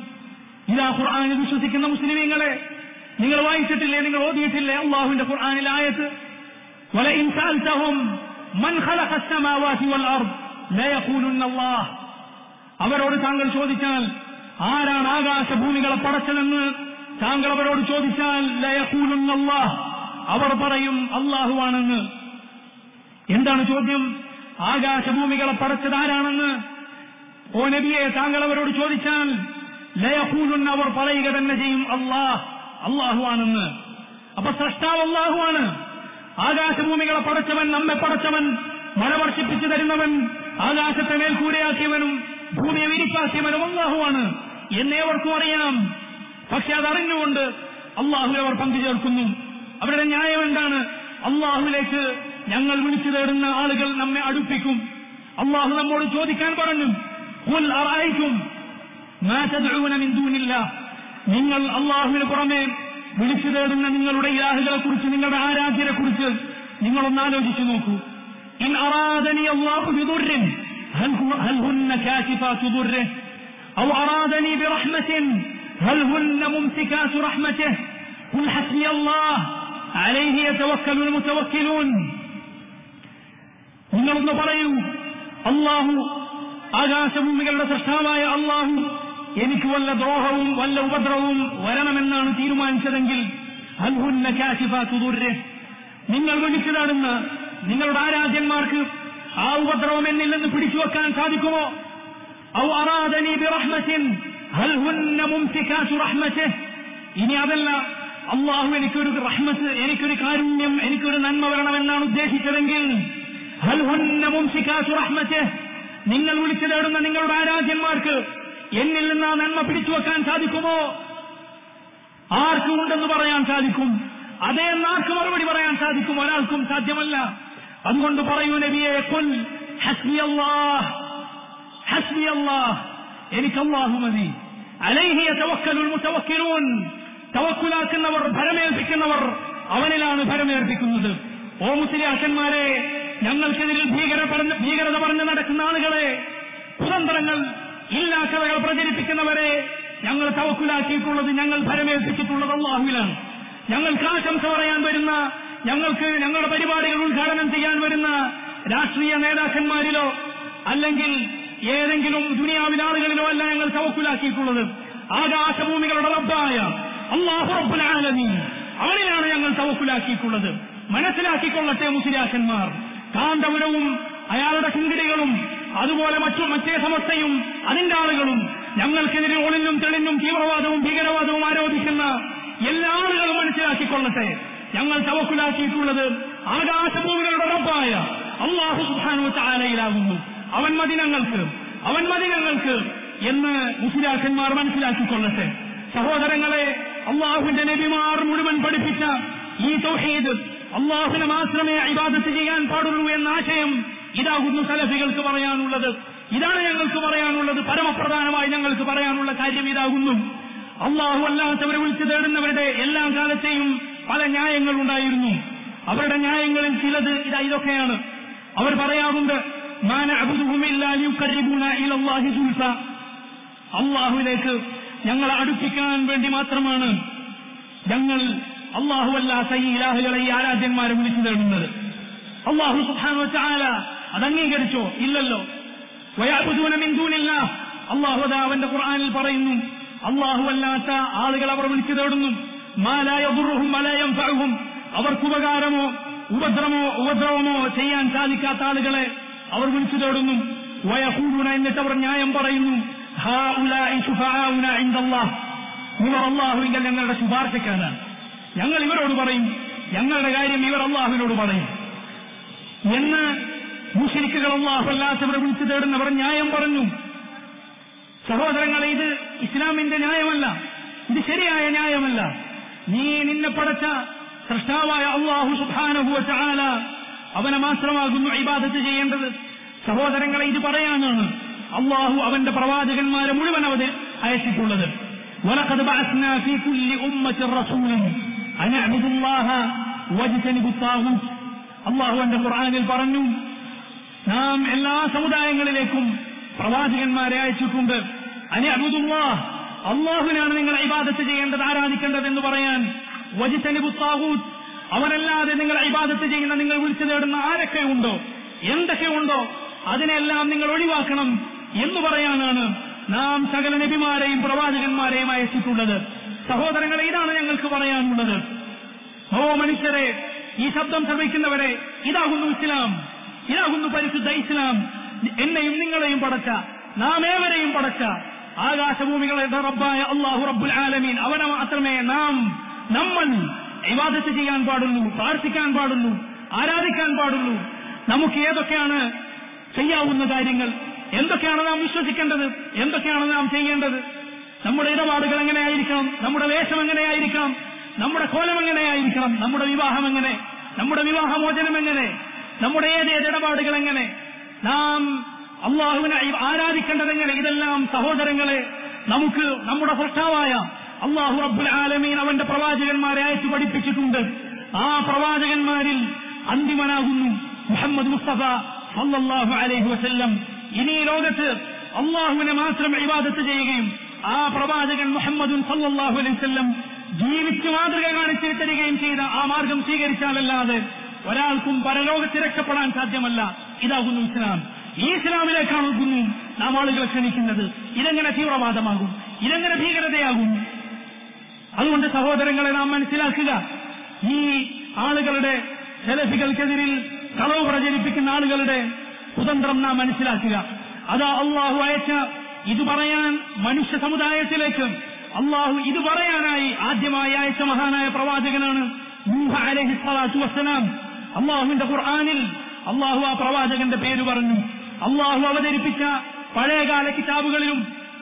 ഇതാ ഖുർആാനിൽ വിശ്വസിക്കുന്ന മുസ്ലിമീങ്ങളെ നിങ്ങൾ വായിച്ചിട്ടില്ലേ നിങ്ങൾ ഓതിയിട്ടില്ലേ അള്ളാഹുവിന്റെ ഖുർആാനിൽ ആയത്ത് ولئن سألتهم من خلق السماوات والأرض ليقولن الله അവരോട് താങ്കൾ ചോദിച്ചാൽ ആരാണ് ആകാശഭൂമികളെ പടച്ചതെന്ന് താങ്കൾ അവരോട് ചോദിച്ചാൽ ലയക്കൂലുന്നല്ലാഹ് അവർ പറയും അള്ളാഹുവാണെന്ന് എന്താണ് ചോദ്യം ആകാശഭൂമികളെ പടച്ചതാരാണെന്ന് ഓ നബിയെ താങ്കൾ അവരോട് ചോദിച്ചാൽ ലയക്കൂലുന്ന അവർ പറയുക തന്നെ ചെയ്യും അള്ളാഹ് അള്ളാഹുവാണെന്ന് അപ്പൊ സൃഷ്ടാവ് അള്ളാഹുവാണ് ആകാശഭൂമികളെ പടച്ചവൻ നമ്മെ പടച്ചവൻ മഴ വർഷിപ്പിച്ചു തരുന്നവൻ ആകാശത്തെ മേൽക്കൂരയാക്കിയവനും ഭൂമിയെ വിരിപ്പാക്കിയവനും അള്ളാഹുവാണ് എന്നേവർക്കും അറിയാം പക്ഷെ അതറിഞ്ഞുകൊണ്ട് അള്ളാഹു അവർ പങ്കുചേർക്കുന്നു അവരുടെ ന്യായം എന്താണ് അള്ളാഹുലേക്ക് ഞങ്ങൾ വിളിച്ചു തേടുന്ന ആളുകൾ നമ്മെ അടുപ്പിക്കും അള്ളാഹു നമ്മോട് ചോദിക്കാൻ പറഞ്ഞു "ഖുൽ അറഅയ്തും മാ തദ്ഉന മിൻ ദൂനില്ലാഹ് നിങ്ങൾ അള്ളാഹുവിന് പുറമെ വിളിച്ചു തേടുന്ന നിങ്ങളുടെ ഇലാഹുകളെ കുറിച്ച് നിങ്ങളുടെ ആരാധ്യരെ കുറിച്ച് നിങ്ങളൊന്ന് ആലോചിച്ചു നോക്കൂ ഇൻ അറാദനി അള്ളാഹു ബിദുർരിൻ هل هو- هل هن كاشفات ضره أو أرادني برحمة هل هن ممسكات رحمته قل حسبي الله عليه يتوكل المتوكلون നിങ്ങളൊന്ന് പറയൂ അള്ളാഹു ആകാശഭൂമികളുടെ സൃഷ്ടാവായ അള്ളാഹു എനിക്ക് വല്ല ദ്രോഹവും വല്ല ഉപദ്രവവും വരണമെന്നാണ് തീരുമാനിച്ചതെങ്കിൽ അൽഹുന്ന കാശിഫാത്തു ദുർരെ നിങ്ങൾ വിളിച്ചു നടന്ന നിങ്ങളുടെ ആരാധ്യന്മാർക്ക് ആ ഉപദ്രവം എന്നിൽ നിന്ന് പിടിച്ചു വെക്കാൻ സാധിക്കുമോ ഔ അറാദനി ബിറഹ്മത്തിൻ ഹൽ ഹുന്ന മുംസികാതു റഹ്മത്തിഹ് ഇനി അതല്ല അള്ളാഹു എനിക്കൊരു റഹ്മത്ത് എനിക്കൊരു കാരുണ്യം എനിക്കൊരു നന്മ വരണമെന്നാണ് ഉദ്ദേശിച്ചതെങ്കിൽ ഹൽ ഹുന്ന മുംസികാതു റഹ്മത്തിഹ് നിങ്ങൾ വിളിച്ചു തേടുന്ന നിങ്ങളുടെ ആരാധ്യന്മാർക്ക് എന്നിൽ നിന്ന് ആ നന്മ പിടിച്ചു വെക്കാൻ സാധിക്കുമോ ആർക്കും ഉണ്ടെന്ന് പറയാൻ സാധിക്കും അതേ എന്നാർക്ക് മറുപടി പറയാൻ സാധിക്കും ഒരാൾക്കും സാധ്യമല്ല അതുകൊണ്ട് പറയൂ നബിയെ കൊൽ ഹസ്ബി അല്ലാഹ് ഹസ്ബി അല്ലാഹ് എനിക്ക് അല്ലാഹു മതി അലൈഹി യതവക്കലുൽ മുതവക്കിലൂൻ തവക്കുലാക്കുന്നവർ ഭരമേൽപ്പിക്കുന്നവർ അവനിലാണ് ഭരമേൽപ്പിക്കുന്നത് ഓ മുസ്ലിയാക്കന്മാരെ ഞങ്ങൾക്കെതിരിൽ ഭീകര പറഞ്ഞ് ഭീകരത പറഞ്ഞു നടക്കുന്ന ആളുകളെ കുതന്ത്രങ്ങൾ ഇല്ലാത്തവകൾ പ്രചരിപ്പിക്കുന്നവരെ ഞങ്ങൾ തവക്കുലാക്കിയിട്ടുള്ളത് ഞങ്ങൾ ഭരമേൽപ്പിച്ചിട്ടുള്ളത് അള്ളാഹുവിലാണ് ഞങ്ങൾക്ക് ആശംസ പറയാൻ വരുന്ന ഞങ്ങൾക്ക് ഞങ്ങളുടെ പരിപാടികൾ ഉദ്ഘാടനം ചെയ്യാൻ വരുന്ന രാഷ്ട്രീയ നേതാക്കന്മാരിലോ അല്ലെങ്കിൽ ഏതെങ്കിലും ദുനിയാവിലെ ആളുകളിലോ അല്ല ഞങ്ങൾ തവക്കുലാക്കിയിട്ടുള്ളത് ആകാശഭൂമികളുടെ റബ്ബായ അള്ളാഹു റബ്ബുൽ ആലമീൻ അവനിലാണ് ഞങ്ങൾ തവക്കുലാക്കിയിട്ടുള്ളത് മനസ്സിലാക്കിക്കൊള്ളട്ടെ മുസ്ലിയാക്കന്മാർ കാന്തപുരവും അയാളുടെ കിങ്കിടികളും അതുപോലെ മറ്റു മറ്റേ സമസ്തയും അതിന്റെ ആളുകളും ഞങ്ങൾക്കെതിരെ ഒളിഞ്ഞും തെളിഞ്ഞും തീവ്രവാദവും ഭീകരവാദവും ആരോപിക്കുന്ന എല്ലാ ആളുകളും മനസ്സിലാക്കിക്കൊള്ളട്ടെ ഞങ്ങൾ തവക്കുലാക്കിയിട്ടുള്ളത് ആകാശഭൂമികളുടെ റബ്ബായ അള്ളാഹു സുഹാനു ചാലയിലാകുന്നു അവൻ മതി ഞങ്ങൾക്ക് അവൻ മതി ഞങ്ങൾക്ക് എന്ന് മുസ്ലിയാക്കന്മാർ മനസ്സിലാക്കിക്കൊള്ളട്ടെ സഹോദരങ്ങളെ അള്ളാഹുവിന്റെ നബിമാർ മുഴുവൻ പഠിപ്പിച്ച ഈ തൗഹീദ് അള്ളാഹുവിനെ മാത്രമേ ഇബാദത്ത് ചെയ്യാൻ പാടുള്ളൂ എന്ന ആശയം ഇതാകുന്നു സലഫികൾക്ക് പറയാനുള്ളത് ഇതാണ് ഞങ്ങൾക്ക് പറയാനുള്ളത് പരമപ്രധാനമായി ഞങ്ങൾക്ക് പറയാനുള്ള കാര്യം ഇതാകുന്നു അള്ളാഹു അല്ലാത്തവരെ വിളിച്ചു തേടുന്നവരുടെ എല്ലാ കാലത്തെയും പല ന്യായങ്ങൾ ഉണ്ടായിരുന്നു അവരുടെ ന്യായങ്ങളിൽ ചിലത് ഇതാ ഇതൊക്കെയാണ് അവർ പറയാറുണ്ട് മാന അള്ളാഹുവിലേക്ക് ഞങ്ങളെ അടുപ്പിക്കാൻ വേണ്ടി മാത്രമാണ് ഞങ്ങൾ അള്ളാഹുവല്ലാത്ത ഈ ഇലാഹുകളെ ഈ ആരാധ്യന്മാരെ വിളിച്ചു തേടുന്നത് അള്ളാഹു സുഹാനോ ചാല അത് അംഗീകരിച്ചോ ഇല്ലല്ലോ വയാബുദൂന മിന്ദൂനില്ല അള്ളാഹു അതാ അവന്റെ ഖുർആനിൽ പറയുന്നു അള്ളാഹു അല്ലാത്ത ആളുകൾ അവർ വിളിച്ചു തേടുന്നു മാലായ ദുർഹും മലയം ഫഅഹും അവർക്ക് ഉപകാരമോ ഉപദ്രവമോ ഉപദ്രവമോ ചെയ്യാൻ സാധിക്കാത്ത ആളുകളെ അവർ വിളിച്ചു തേടുന്നു വയഹൂദൂന എന്നിട്ട് അവർ ന്യായം പറയുന്നു ഹാഉലാഇ ശുഫാഉന ഇൻദല്ലാഹ് ഇവർ അള്ളാഹുവിങ്കൽ ഞങ്ങളുടെ ശുപാർശക്കാരാണ് ഞങ്ങൾ ഇവരോട് പറയും ഞങ്ങളുടെ കാര്യം ഇവർ അള്ളാഹുവിനോട് പറയും എന്ന് മുഷിരിക്കുകൾ അള്ളാഹു അല്ലാത്തവരെ വിളിച്ചു തേടുന്നവർ ന്യായം പറഞ്ഞു സഹോദരങ്ങളെ ഇത് ഇസ്ലാമിന്റെ ന്യായമല്ല ഇത് ശരിയായ ന്യായമല്ല നീ നിന്നെ പടച്ച സൃഷ്ടാവായ അള്ളാഹു സുഖാനുഭവ ചാല അവനെ മാത്രമാകുന്നു ഇബാദത്ത് ചെയ്യേണ്ടത് സഹോദരങ്ങളെ ഇത് പറയാനാണ് അള്ളാഹു അവന്റെ പ്രവാചകന്മാരെ മുഴുവൻ അവര് അയച്ചിട്ടുള്ളത് ولقد بعثنا في كل أمة رسولا أن اعبدوا الله واجتنبوا الطاغوت അള്ളാഹു എന്റെ ഖുർആാനിൽ പറഞ്ഞു നാം എല്ലാ സമുദായങ്ങളിലേക്കും പ്രവാചകന്മാരെ അയച്ചിട്ടുണ്ട് അനി അബുദുല്ലാ അള്ളാഹുവിനാണ് നിങ്ങൾ ഇബാദത്ത് ചെയ്യേണ്ടത് ആരാധിക്കേണ്ടത് എന്ന് പറയാൻ വജിത്തനിബു താവൂത്ത് അവനല്ലാതെ നിങ്ങൾ ഇബാദത്ത് ചെയ്യുന്ന നിങ്ങൾ വിളിച്ചു നേടുന്ന ആരൊക്കെ ഉണ്ടോ എന്തൊക്കെ ഉണ്ടോ അതിനെല്ലാം നിങ്ങൾ ഒഴിവാക്കണം എന്ന് പറയാനാണ് നാം സകല നബിമാരെയും പ്രവാചകന്മാരെയും അയച്ചിട്ടുള്ളത് സഹോദരങ്ങളെ ഇതാണ് ഞങ്ങൾക്ക് പറയാനുള്ളത് ഓ മനുഷ്യരെ ഈ ശബ്ദം ശ്രമിക്കുന്നവരെ ഇതാകുന്നു ഇസ്ലാം ഇതാകുന്നു പരിശുദ്ധ ഇസ്ലാം എന്നെയും നിങ്ങളെയും പടച്ച നാം ഏവരെയും പടച്ച ആകാശഭൂമികളെ റബ്ബായ അള്ളാഹു റബ്ബുൽ ആലമീൻ അവനെ മാത്രമേ നാം നമ്മൾ ഇവാദത്ത് ചെയ്യാൻ പാടുള്ളൂ പ്രാർത്ഥിക്കാൻ പാടുള്ളൂ ആരാധിക്കാൻ പാടുള്ളൂ നമുക്ക് ഏതൊക്കെയാണ് ചെയ്യാവുന്ന കാര്യങ്ങൾ എന്തൊക്കെയാണ് നാം വിശ്വസിക്കേണ്ടത് എന്തൊക്കെയാണ് നാം ചെയ്യേണ്ടത് നമ്മുടെ ഇടപാടുകൾ എങ്ങനെയായിരിക്കണം നമ്മുടെ വേഷം എങ്ങനെയായിരിക്കണം നമ്മുടെ കോലം എങ്ങനെയായിരിക്കണം നമ്മുടെ വിവാഹം എങ്ങനെ നമ്മുടെ വിവാഹമോചനം എങ്ങനെ നമ്മുടെ ഏതേത് ഇടപാടുകൾ എങ്ങനെ നാം അള്ളാഹുവിനെ ആരാധിക്കേണ്ടത് എങ്ങനെ ഇതെല്ലാം സഹോദരങ്ങളെ നമുക്ക് നമ്മുടെ സൃഷ്ടാവായ അള്ളാഹു റബ്ബുൽ ആലമീൻ അവന്റെ പ്രവാചകന്മാരെ അയച്ചു പഠിപ്പിച്ചിട്ടുണ്ട് ആ പ്രവാചകന്മാരിൽ അന്തിമനാകുന്നു മുഹമ്മദ് മുസ്തഫ സല്ലല്ലാഹു അലൈഹി വസല്ലം ഇനി ഈ ലോകത്ത് അള്ളാഹുവിനെ മാത്രം ഇബാദത്ത് ചെയ്യുകയും ആ പ്രവാചകൻ മുഹമ്മദുൻ സല്ലല്ലാഹു അലൈഹി വസല്ലം ജീവിച്ച് മാതൃക കാണിച്ചു തരികയും ചെയ്ത ആ മാർഗം സ്വീകരിച്ചാലല്ലാതെ ഒരാൾക്കും പരലോകത്ത് രക്ഷപ്പെടാൻ സാധ്യമല്ല ഇതാകുന്നു ഇസ്ലാം ഈ ഇസ്ലാമിലേക്കാണ് ഒതുങ്ങുന്നു നാം ആളുകളെ ക്ഷണിക്കുന്നത് ഇതെങ്ങനെ തീവ്രവാദമാകും ഇതെങ്ങനെ ഭീകരതയാകും അതുകൊണ്ട് സഹോദരങ്ങളെ നാം മനസ്സിലാക്കുക ഈ ആളുകളുടെ സെലഫികൾക്കെതിരിൽ കളവ് പ്രചരിപ്പിക്കുന്ന ആളുകളുടെ കുതന്ത്രം നാം മനസ്സിലാക്കുക അതാ അള്ളാഹു അയച്ച ഇത് പറയാൻ മനുഷ്യ സമുദായത്തിലേക്ക് അള്ളാഹു ഇത് പറയാനായി ആദ്യമായി അയച്ച മഹാനായ പ്രവാചകനാണ് നൂഹ അലൈഹി സ്വലാത്തു വസ്സലാം അള്ളാഹുവിന്റെ ഖുർആാനിൽ അള്ളാഹു ആ പ്രവാചകന്റെ പേര് പറഞ്ഞു അള്ളാഹു അവതരിപ്പിച്ച പഴയകാല കിതാബുകളിലും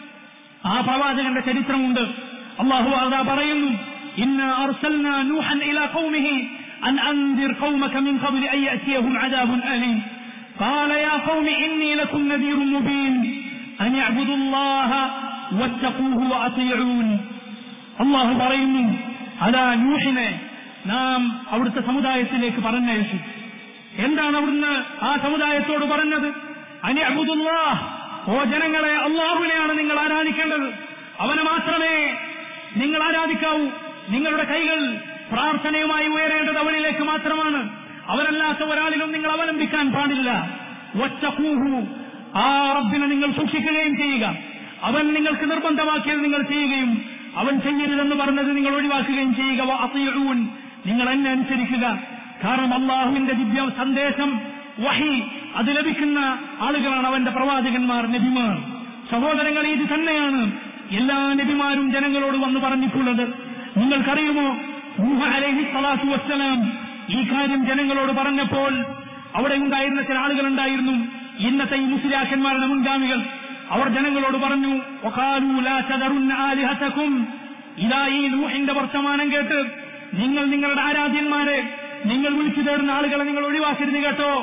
ആ പ്രവാചകന്റെ ചരിത്രമുണ്ട് അള്ളാഹു അതാ പറയുന്നു ഇന്ന അർസൽന നൂഹൻ ഇലാ ഖൗമിഹി അൻ അൻദിർ ഖൗമക മിൻ ഖബ്ലി അൻ യഅതിയഹും അദാബുൻ അലീം قال يا قوم إني لكم نذير مبين أن اعبدوا الله واتقوه وأطيعون الله പറയുന്നു അതാ നൂഹിനെ നാം അവിടുത്തെ സമുദായത്തിലേക്ക് പറഞ്ഞയച്ചു എന്താണ് അവിടുന്ന് ആ സമുദായത്തോട് പറഞ്ഞത് അനി അബുദുല്ലാ ഓ ജനങ്ങളെ അള്ളാഹുവിനെയാണ് നിങ്ങൾ ആരാധിക്കേണ്ടത് അവനെ മാത്രമേ നിങ്ങൾ ആരാധിക്കാവൂ നിങ്ങളുടെ കൈകൾ പ്രാർത്ഥനയുമായി ഉയരേണ്ടത് അവനിലേക്ക് മാത്രമാണ് അവരല്ലാത്ത ഒരാളിലും നിങ്ങൾ അവലംബിക്കാൻ പാടില്ല ഒറ്റക്കൂഹു ആ റബ്ബിനെ നിങ്ങൾ സൂക്ഷിക്കുകയും ചെയ്യുക അവൻ നിങ്ങൾക്ക് നിർബന്ധമാക്കിയത് നിങ്ങൾ ചെയ്യുകയും അവൻ ചെയ്യരുതെന്ന് പറഞ്ഞത് നിങ്ങൾ ഒഴിവാക്കുകയും ചെയ്യുക അസയൂൻ നിങ്ങൾ എന്നെ അനുസരിക്കുക കാരണം അള്ളാഹുവിന്റെ ദിവ്യ സന്ദേശം വഹി അത് ലഭിക്കുന്ന ആളുകളാണ് അവന്റെ പ്രവാചകന്മാർ നബിമാർ സഹോദരങ്ങൾ ഇത് തന്നെയാണ് എല്ലാ നബിമാരും ജനങ്ങളോട് വന്ന് പറഞ്ഞിട്ടുള്ളത് നിങ്ങൾക്കറിയുമോ നൂഹ അലൈഹി സ്വലാത്തു വസ്സലാം ഈ കാര്യം ജനങ്ങളോട് പറഞ്ഞപ്പോൾ അവിടെ ഉണ്ടായിരുന്ന ചില ആളുകളുണ്ടായിരുന്നു ഇന്നത്തെ ഈ മുസ്ലിയാക്കന്മാരുടെ മുൻഗാമികൾ അവർ ജനങ്ങളോട് പറഞ്ഞു "വഖാലൂ ലാ തദറുന്ന ആലിഹതകും ഇതാ ഈ നൂഹിന്റെ വർത്തമാനം കേട്ട് നിങ്ങൾ നിങ്ങളുടെ ആരാധ്യന്മാരെ നിങ്ങൾ വിളിച്ചു തേടുന്ന ആളുകളെ നിങ്ങൾ ഒഴിവാക്കരുത് കേട്ടോ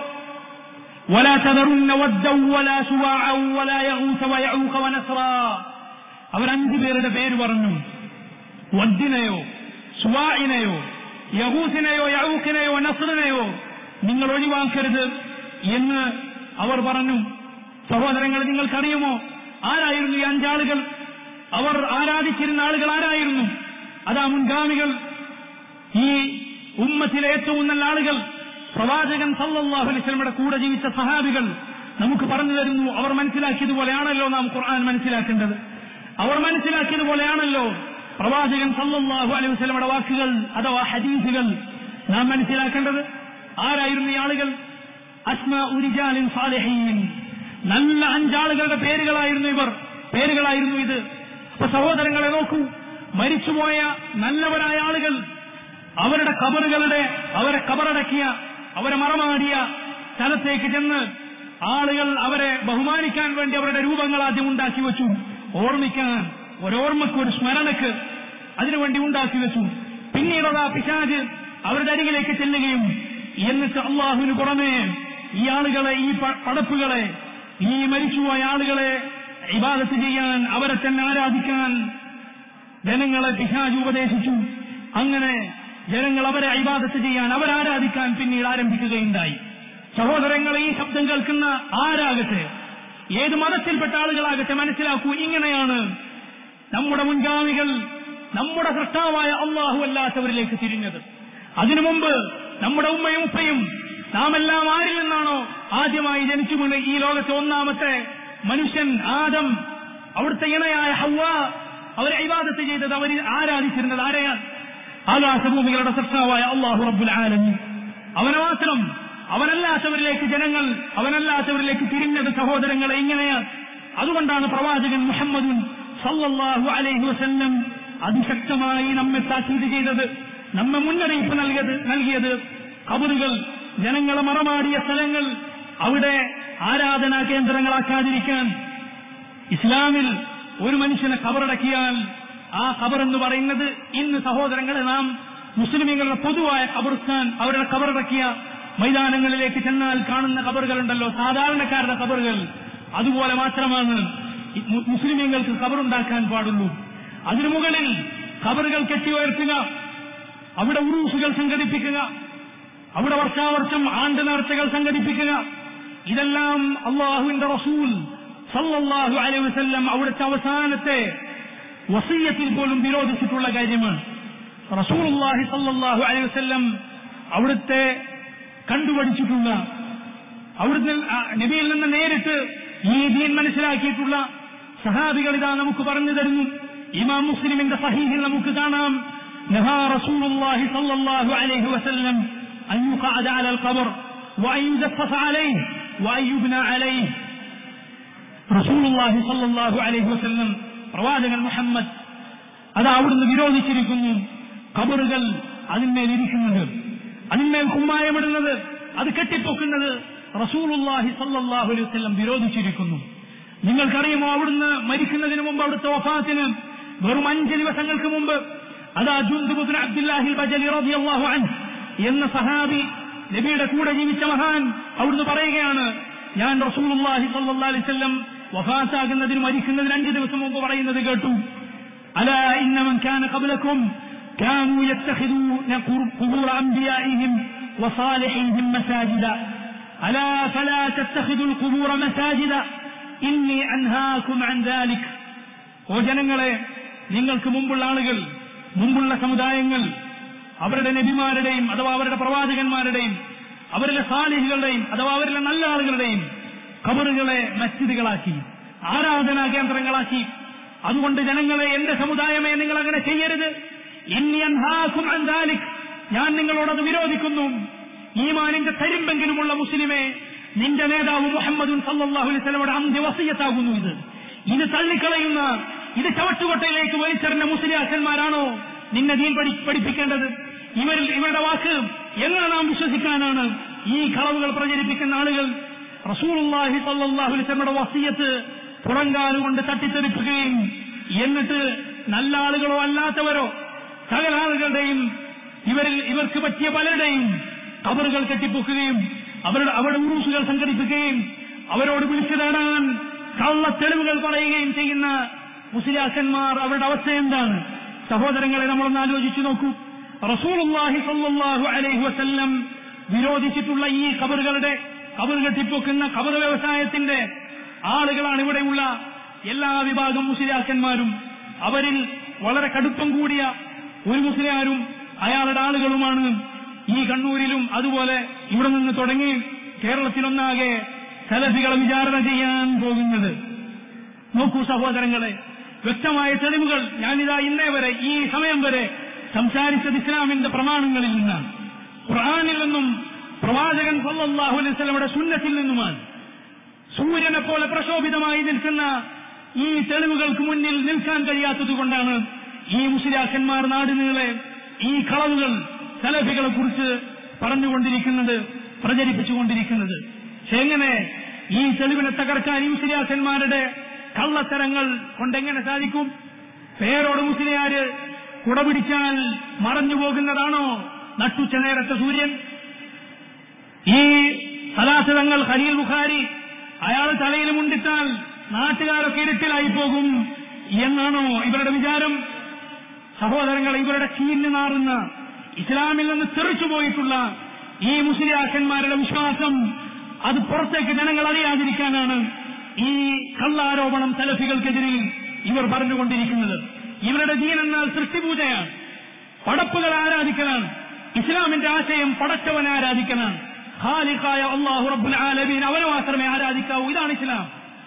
ولا تذرن ودا ولا سواعا ولا يغوث ويعوق ونسرا അവർ അഞ്ചു പേരുടെ പേര് പറഞ്ഞു വദ്ദിനെയോ സുവാഇനെയോ യഹൂസിനെയോ യഹൂക്കിനെയോ നസ്റിനെയോ നിങ്ങൾ ഒഴിവാക്കരുത് എന്ന് അവർ പറഞ്ഞു സഹോദരങ്ങൾ നിങ്ങൾക്കറിയുമോ ആരായിരുന്നു ഈ അഞ്ചാളുകൾ അവർ ആരാധിച്ചിരുന്ന ആളുകൾ ആരായിരുന്നു അതാ മുൻഗാമികൾ ഈ ഉമ്മത്തിലെ ഏറ്റവും നല്ല ആളുകൾ പ്രവാചകൻ സല്ലല്ലാഹു അലൈഹി വസല്ലമയുടെ കൂടെ ജീവിച്ച സഹാബികൾ നമുക്ക് പറഞ്ഞു തരുന്നു അവർ മനസ്സിലാക്കിയതുപോലെയാണല്ലോ നാം ഖുർആൻ മനസ്സിലാക്കേണ്ടത് അവർ മനസ്സിലാക്കിയതുപോലെയാണല്ലോ പ്രവാചകൻ സല്ലല്ലാഹു അലൈഹി വസല്ലമയുടെ വാക്കുകൾ അഥവാ ഹദീസുകൾ നാം മനസ്സിലാക്കേണ്ടത് ആരായിരുന്നു ഈ ആളുകൾ അസ്മാ ഉരിജാലിൻ സാലിഹീൻ നല്ല അഞ്ചാളുകളുടെ പേരുകളായിരുന്നു ഇവർ പേരുകളായിരുന്നു ഇത് അപ്പൊ സഹോദരങ്ങളെ നോക്കൂ മരിച്ചുപോയ നല്ലവരായ ആളുകൾ അവരുടെ കബറുകളുടെ അവരെ കബറടക്കിയ അവരെ മറമാടിയ സ്ഥലത്തേക്ക് ചെന്ന് ആളുകൾ അവരെ ബഹുമാനിക്കാൻ വേണ്ടി അവരുടെ രൂപങ്ങൾ ആദ്യം ഉണ്ടാക്കി വെച്ചു ഓർമ്മിക്കാൻ ഒരോർമ്മക്ക് ഒരു സ്മരണക്ക് അതിനുവേണ്ടി ഉണ്ടാക്കി വെച്ചു പിന്നീടുള്ള പിശാജ് അവരുടെ അരികിലേക്ക് ചെല്ലുകയും എന്നിട്ട് അള്ളാഹുവിന് പുറമേ ഈ ആളുകളെ ഈ പ- പടപ്പുകളെ ഈ മരിച്ചുപോയ ആളുകളെ ഇബാദത്ത് ചെയ്യാൻ അവരെ തന്നെ ആരാധിക്കാൻ ജനങ്ങളെ പിശാജ് ഉപദേശിച്ചു അങ്ങനെ ജനങ്ങൾ അവരെ ഇബാദത്ത് ചെയ്യാൻ അവരാരാധിക്കാൻ പിന്നീട് ആരംഭിക്കുകയുണ്ടായി സഹോദരങ്ങളെ ഈ ശബ്ദം കേൾക്കുന്ന ആരാകട്ടെ ഏത് മതത്തിൽപ്പെട്ട ആളുകളാകട്ടെ മനസ്സിലാക്കൂ ഇങ്ങനെയാണ് നമ്മുടെ മുൻഗാമികൾ നമ്മുടെ സൃഷ്ടാവായ അള്ളാഹു അല്ലാത്തവരിലേക്ക് തിരിഞ്ഞത് അതിനു മുമ്പ് നമ്മുടെ ഉമ്മയും ഉപ്പയും നാം എല്ലാം ആരിൽ നിന്നാണോ ആദ്യമായി ജനിച്ചു വീണ് ഈ ലോകത്തെ ഒന്നാമത്തെ മനുഷ്യൻ ആദം അവിടുത്തെ ഇണയായ ഹവ്വ അവർ ഇബാദത്ത് ചെയ്തത് അവർ ആരാധിച്ചിരുന്നത് ആരെയാണ് ആകാശഭൂമികളുടെ സൃഷ്ടാവായ അള്ളാഹു റബ്ബുൽ ആലമീൻ അവനെ മാത്രം അവനല്ലാത്തവരിലേക്ക് ജനങ്ങൾ അവനല്ലാത്തവരിലേക്ക് തിരിഞ്ഞത് സഹോദരങ്ങളെ ഇങ്ങനെയാണ് അതുകൊണ്ടാണ് പ്രവാചകൻ മുഹമ്മദുൻ സല്ലല്ലാഹു അലൈഹി വസല്ലം അതിശക്തമായി നമ്മെ താക്കീത് ചെയ്തത് നമ്മെ മുന്നറിയിപ്പ് നൽകിയത് നൽകിയത് കബറുകൾ ജനങ്ങളെ മറമാടിയ സ്ഥലങ്ങൾ അവിടെ ആരാധനാ കേന്ദ്രങ്ങളാക്കാതിരിക്കാൻ ഇസ്ലാമിൽ ഒരു മനുഷ്യനെ കബറടക്കിയാൽ ആ ഖബർ എന്ന് പറയുന്നത് ഇന്ന് സഹോദരങ്ങളെ നാം മുസ്ലിമീങ്ങളുടെ പൊതുവായ ഖബർസ്ഥാൻ അവരുടെ കബറടക്കിയ മൈതാനങ്ങളിലേക്ക് ചെന്നാൽ കാണുന്ന കബറുകളുണ്ടല്ലോ സാധാരണക്കാരുടെ കബറുകൾ അതുപോലെ മാത്രമാണ് ഈ മു- മുസ്ലിമീങ്ങൾക്ക് കബറുണ്ടാക്കാൻ പാടുള്ളൂ അതിനു മുകളിൽ കബറുകൾ കെട്ടി ഉയർത്തുക അവിടെ ഉറൂസുകൾ സംഘടിപ്പിക്കുക അവിടെ വർഷാവർഷം ആണ്ട് നേർച്ചകൾ സംഘടിപ്പിക്കുക ഇതെല്ലാം അള്ളാഹുവിന്റെ റസൂൽ സല്ലല്ലാഹു അലൈഹി വസല്ലം അവിടുത്തെ അവസാനത്തെ വസീയത്തിൽ പോലും വിരോധിച്ചിട്ടുള്ള കാര്യമാണ് റസൂലുള്ളാഹി സല്ലല്ലാഹു അലൈഹി വസല്ലം അവിടുത്തെ കണ്ടുപഠിച്ചിട്ടുള്ള അവിടുന്ന് ആ നബിയിൽ നിന്ന് നേരിട്ട് ഈ ദീൻ മനസ്സിലാക്കിയിട്ടുള്ള സഹാബികൾ ഇതാ നമുക്ക് പറഞ്ഞു തരുന്നു ഇമാം മുസ്ലിമിന്റെ സഹീഹിൽ നമുക്ക് കാണാം نهى رسول الله صلى الله عليه وسلم أن يقعد على القبر وأن يزفف عليه وأن يبنى عليه رسول الله صلى الله عليه وسلم പ്രവാചകൻ മുഹമ്മദ് അത് അവിടുന്ന് വിരോധിച്ചിരിക്കുന്നു കബറുകൾ അതിന്മേൽ ഇരിക്കുന്നത് അതിന്മേൽ കുമ്മായമിടുന്നത് അത് കെട്ടിപ്പൊക്കുന്നത് റസൂലുള്ളാഹി സല്ലല്ലാഹു അലൈഹി വസല്ലം വിരോധിച്ചിരിക്കുന്നു നിങ്ങൾക്കറിയുമോ അവിടുന്ന് മരിക്കുന്നതിന് മുമ്പ് അവിടുത്തെ വഫാത്തിന് വെറും അഞ്ച് ദിവസങ്ങൾക്ക് മുമ്പ് അതാ ജുന്ദുബുദ്ൻ അബ്ദുല്ലാഹിൽ ബജലി റളിയല്ലാഹു അൻഹു എന്ന സഹാബി നബിയുടെ കൂടെ ജീവിച്ച മഹാൻ അവിടുന്ന് പറയുകയാണ് ഞാൻ റസൂലുള്ളാഹി സല്ലല്ലാഹു അലൈഹി വസല്ലം വഫാത്താകുന്നതിന് മരിക്കുന്നതിന് അഞ്ച് ദിവസം മുമ്പ് പറയുന്നത് കേട്ടു ألا إن من كان قبلكم كانوا يتخذون قبور أنبيائهم وصالحيهم مساجدا ألا فلا تتخذوا القبور مساجدا إني أنهاكم عن ذلك وجنങ്ങളെ നിങ്ങൾക്ക് മുമ്പുള്ള ആളുകൾ മുമ്പുള്ള സമുദായങ്ങൾ അവരുടെ നബിമാരുടെയും അഥവാ അവരുടെ പ്രവാചകന്മാരുടെയും അവരിലെ സാലിഹികളുടെയും അഥവാ അവരിലെ നല്ല ആളുകളുടെയും ഖബറുകളെ മസ്ജിദുകളാക്കി ആരാധനാ കേന്ദ്രങ്ങളാക്കി അതുകൊണ്ട് ജനങ്ങളെ എന്റെ സമുദായമേ നിങ്ങൾ അങ്ങനെ ചെയ്യരുത് ഇന്നി അൻഹാക്കും അൻ ദാലിക്. ഞാൻ നിങ്ങളോടത് വിരോധിക്കുന്നു ഈമാനിന്റെ തരിമ്പെങ്കിലുമുള്ള മുസ്ലിമെ നിന്റെ നേതാവ് മുഹമ്മദുൻ സല്ലല്ലാഹു അലൈഹി വസല്ലമയുടെ അന്ത്യവസീയത്താകുന്നു ഇത് ഇത് തള്ളിക്കളയുന്ന ഇത് ചവട്ടുകൊട്ടയിലേക്ക് വലിച്ചെറിഞ്ഞ മുസ്ലിയാക്കന്മാരാണോ നിന്നെ ദീൻ പഠി പഠിപ്പിക്കേണ്ടത് ഇവരിൽ ഇവരുടെ വാക്ക് എങ്ങനെ നാം വിശ്വസിക്കാനാണ് ഈ കളവുകൾ പ്രചരിപ്പിക്കുന്ന ആളുകൾ റസൂലുള്ളാഹി സല്ലല്ലാഹു അലൈഹി വസല്ലമയുടെ വസിയത്ത് പുറങ്കാലുകൊണ്ട് തട്ടിത്തെറിപ്പിക്കുകയും എന്നിട്ട് നല്ല ആളുകളോ അല്ലാത്തവരോ സകല ആളുകളുടെയും ഇവരിൽ ഇവർക്ക് പറ്റിയ പലരുടെയും കബറുകൾ കെട്ടിപ്പൊക്കുകയും അവരുടെ അവരുടെ ഉറൂസുകൾ സംഘടിപ്പിക്കുകയും അവരോട് വിളിച്ചു നേടാൻ കള്ള തെളിവുകൾ പറയുകയും ചെയ്യുന്ന മുസ്ലിയാക്കന്മാർ അവരുടെ അവസ്ഥ എന്താണ് സഹോദരങ്ങളെ നമ്മളൊന്ന് ആലോചിച്ചു നോക്കൂ റസൂലുള്ളാഹി സല്ലല്ലാഹു അലൈഹി വസല്ലം വിരോധിച്ചിട്ടുള്ള ഈ കബറുകളുടെ കബർ കെട്ടിപ്പൊക്കുന്ന കബർ വ്യവസായത്തിന്റെ ആളുകളാണ് ഇവിടെയുള്ള എല്ലാ വിഭാഗം മുസ്ലിയാക്കന്മാരും അവരിൽ വളരെ കടുപ്പം കൂടിയ ഒരു മുസ്ലിയാരും അയാളുടെ ആളുകളുമാണ് ഈ കണ്ണൂരിലും അതുപോലെ ഇവിടെ നിന്ന് തുടങ്ങി കേരളത്തിലൊന്നാകെ സലഫികളെ വിചാരണ ചെയ്യാൻ പോകുന്നത് നോക്കൂ സഹോദരങ്ങളെ വ്യക്തമായ തെളിവുകൾ ഞാനിതാ ഇന്നേ വരെ ഈ സമയം വരെ സംസാരിച്ചത് ഇസ്ലാമിന്റെ പ്രമാണങ്ങളിൽ നിന്നാണ് ഖുർആനിൽ നിന്നും പ്രവാചകൻ സല്ലല്ലാഹു അലൈഹി വസല്ലമയുടെ സുന്നത്തിൽ നിന്നുമാണ് സൂര്യനെ പോലെ പ്രശോഭിതമായി നിൽക്കുന്ന ഈ തെളിവുകൾക്ക് മുന്നിൽ നിൽക്കാൻ കഴിയാത്തത് കൊണ്ടാണ് ഈ മുസ്ലിയാക്കന്മാർ നാടിനീളെ ഈ കളവുകൾ സലഫികളെ കുറിച്ച് പറഞ്ഞുകൊണ്ടിരിക്കുന്നത് പ്രചരിപ്പിച്ചുകൊണ്ടിരിക്കുന്നത് പക്ഷെ എങ്ങനെ ഈ തെളിവിനെ തകർക്കാൻ ഈ മുസ്ലിയാക്കന്മാരുടെ കള്ളത്തരങ്ങൾ കൊണ്ടെങ്ങനെ സാധിക്കും പേരോട് മുസ്ലിയാര് കുട പിടിച്ചാൽ മറഞ്ഞു പോകുന്നതാണോ നട്ടുച്ച നേരത്തെ സൂര്യൻ ഈ സലാസതങ്ങൾ ഖലീൽ ബുഖാരി അയാൾ തലയിൽ മുണ്ടിട്ടാൽ നാട്ടുകാരൊക്കെ ഇരുട്ടിലായി പോകും എന്നാണോ ഇവരുടെ വിചാരം സഹോദരങ്ങൾ ഇവരുടെ ചീഞ്ഞു നാറുന്ന ഇസ്ലാമിൽ നിന്ന് തെറിച്ചു പോയിട്ടുള്ള ഈ മുസ്ലിയാക്കന്മാരുടെ വിശ്വാസം അത് പുറത്തേക്ക് ജനങ്ങൾ അറിയാതിരിക്കാനാണ് ഈ കള്ളാരോപണം സലഫികൾക്കെതിരിൽ ഇവർ പറഞ്ഞുകൊണ്ടിരിക്കുന്നത് ഇവരുടെ ദീനെന്നാൽ സൃഷ്ടിപൂജയാണ് പടപ്പുകൾ ആരാധിക്കലാണ് ഇസ്ലാമിന്റെ ആശയം പടച്ചവനെ ആരാധിക്കലാണ് ഖാലിഖായ അള്ളാഹു റബ്ബുൽ ആലമീൻ അവനെ മാത്രമേ ആരാധിക്കാവൂ ഇതാണ് ഇസ്ലാം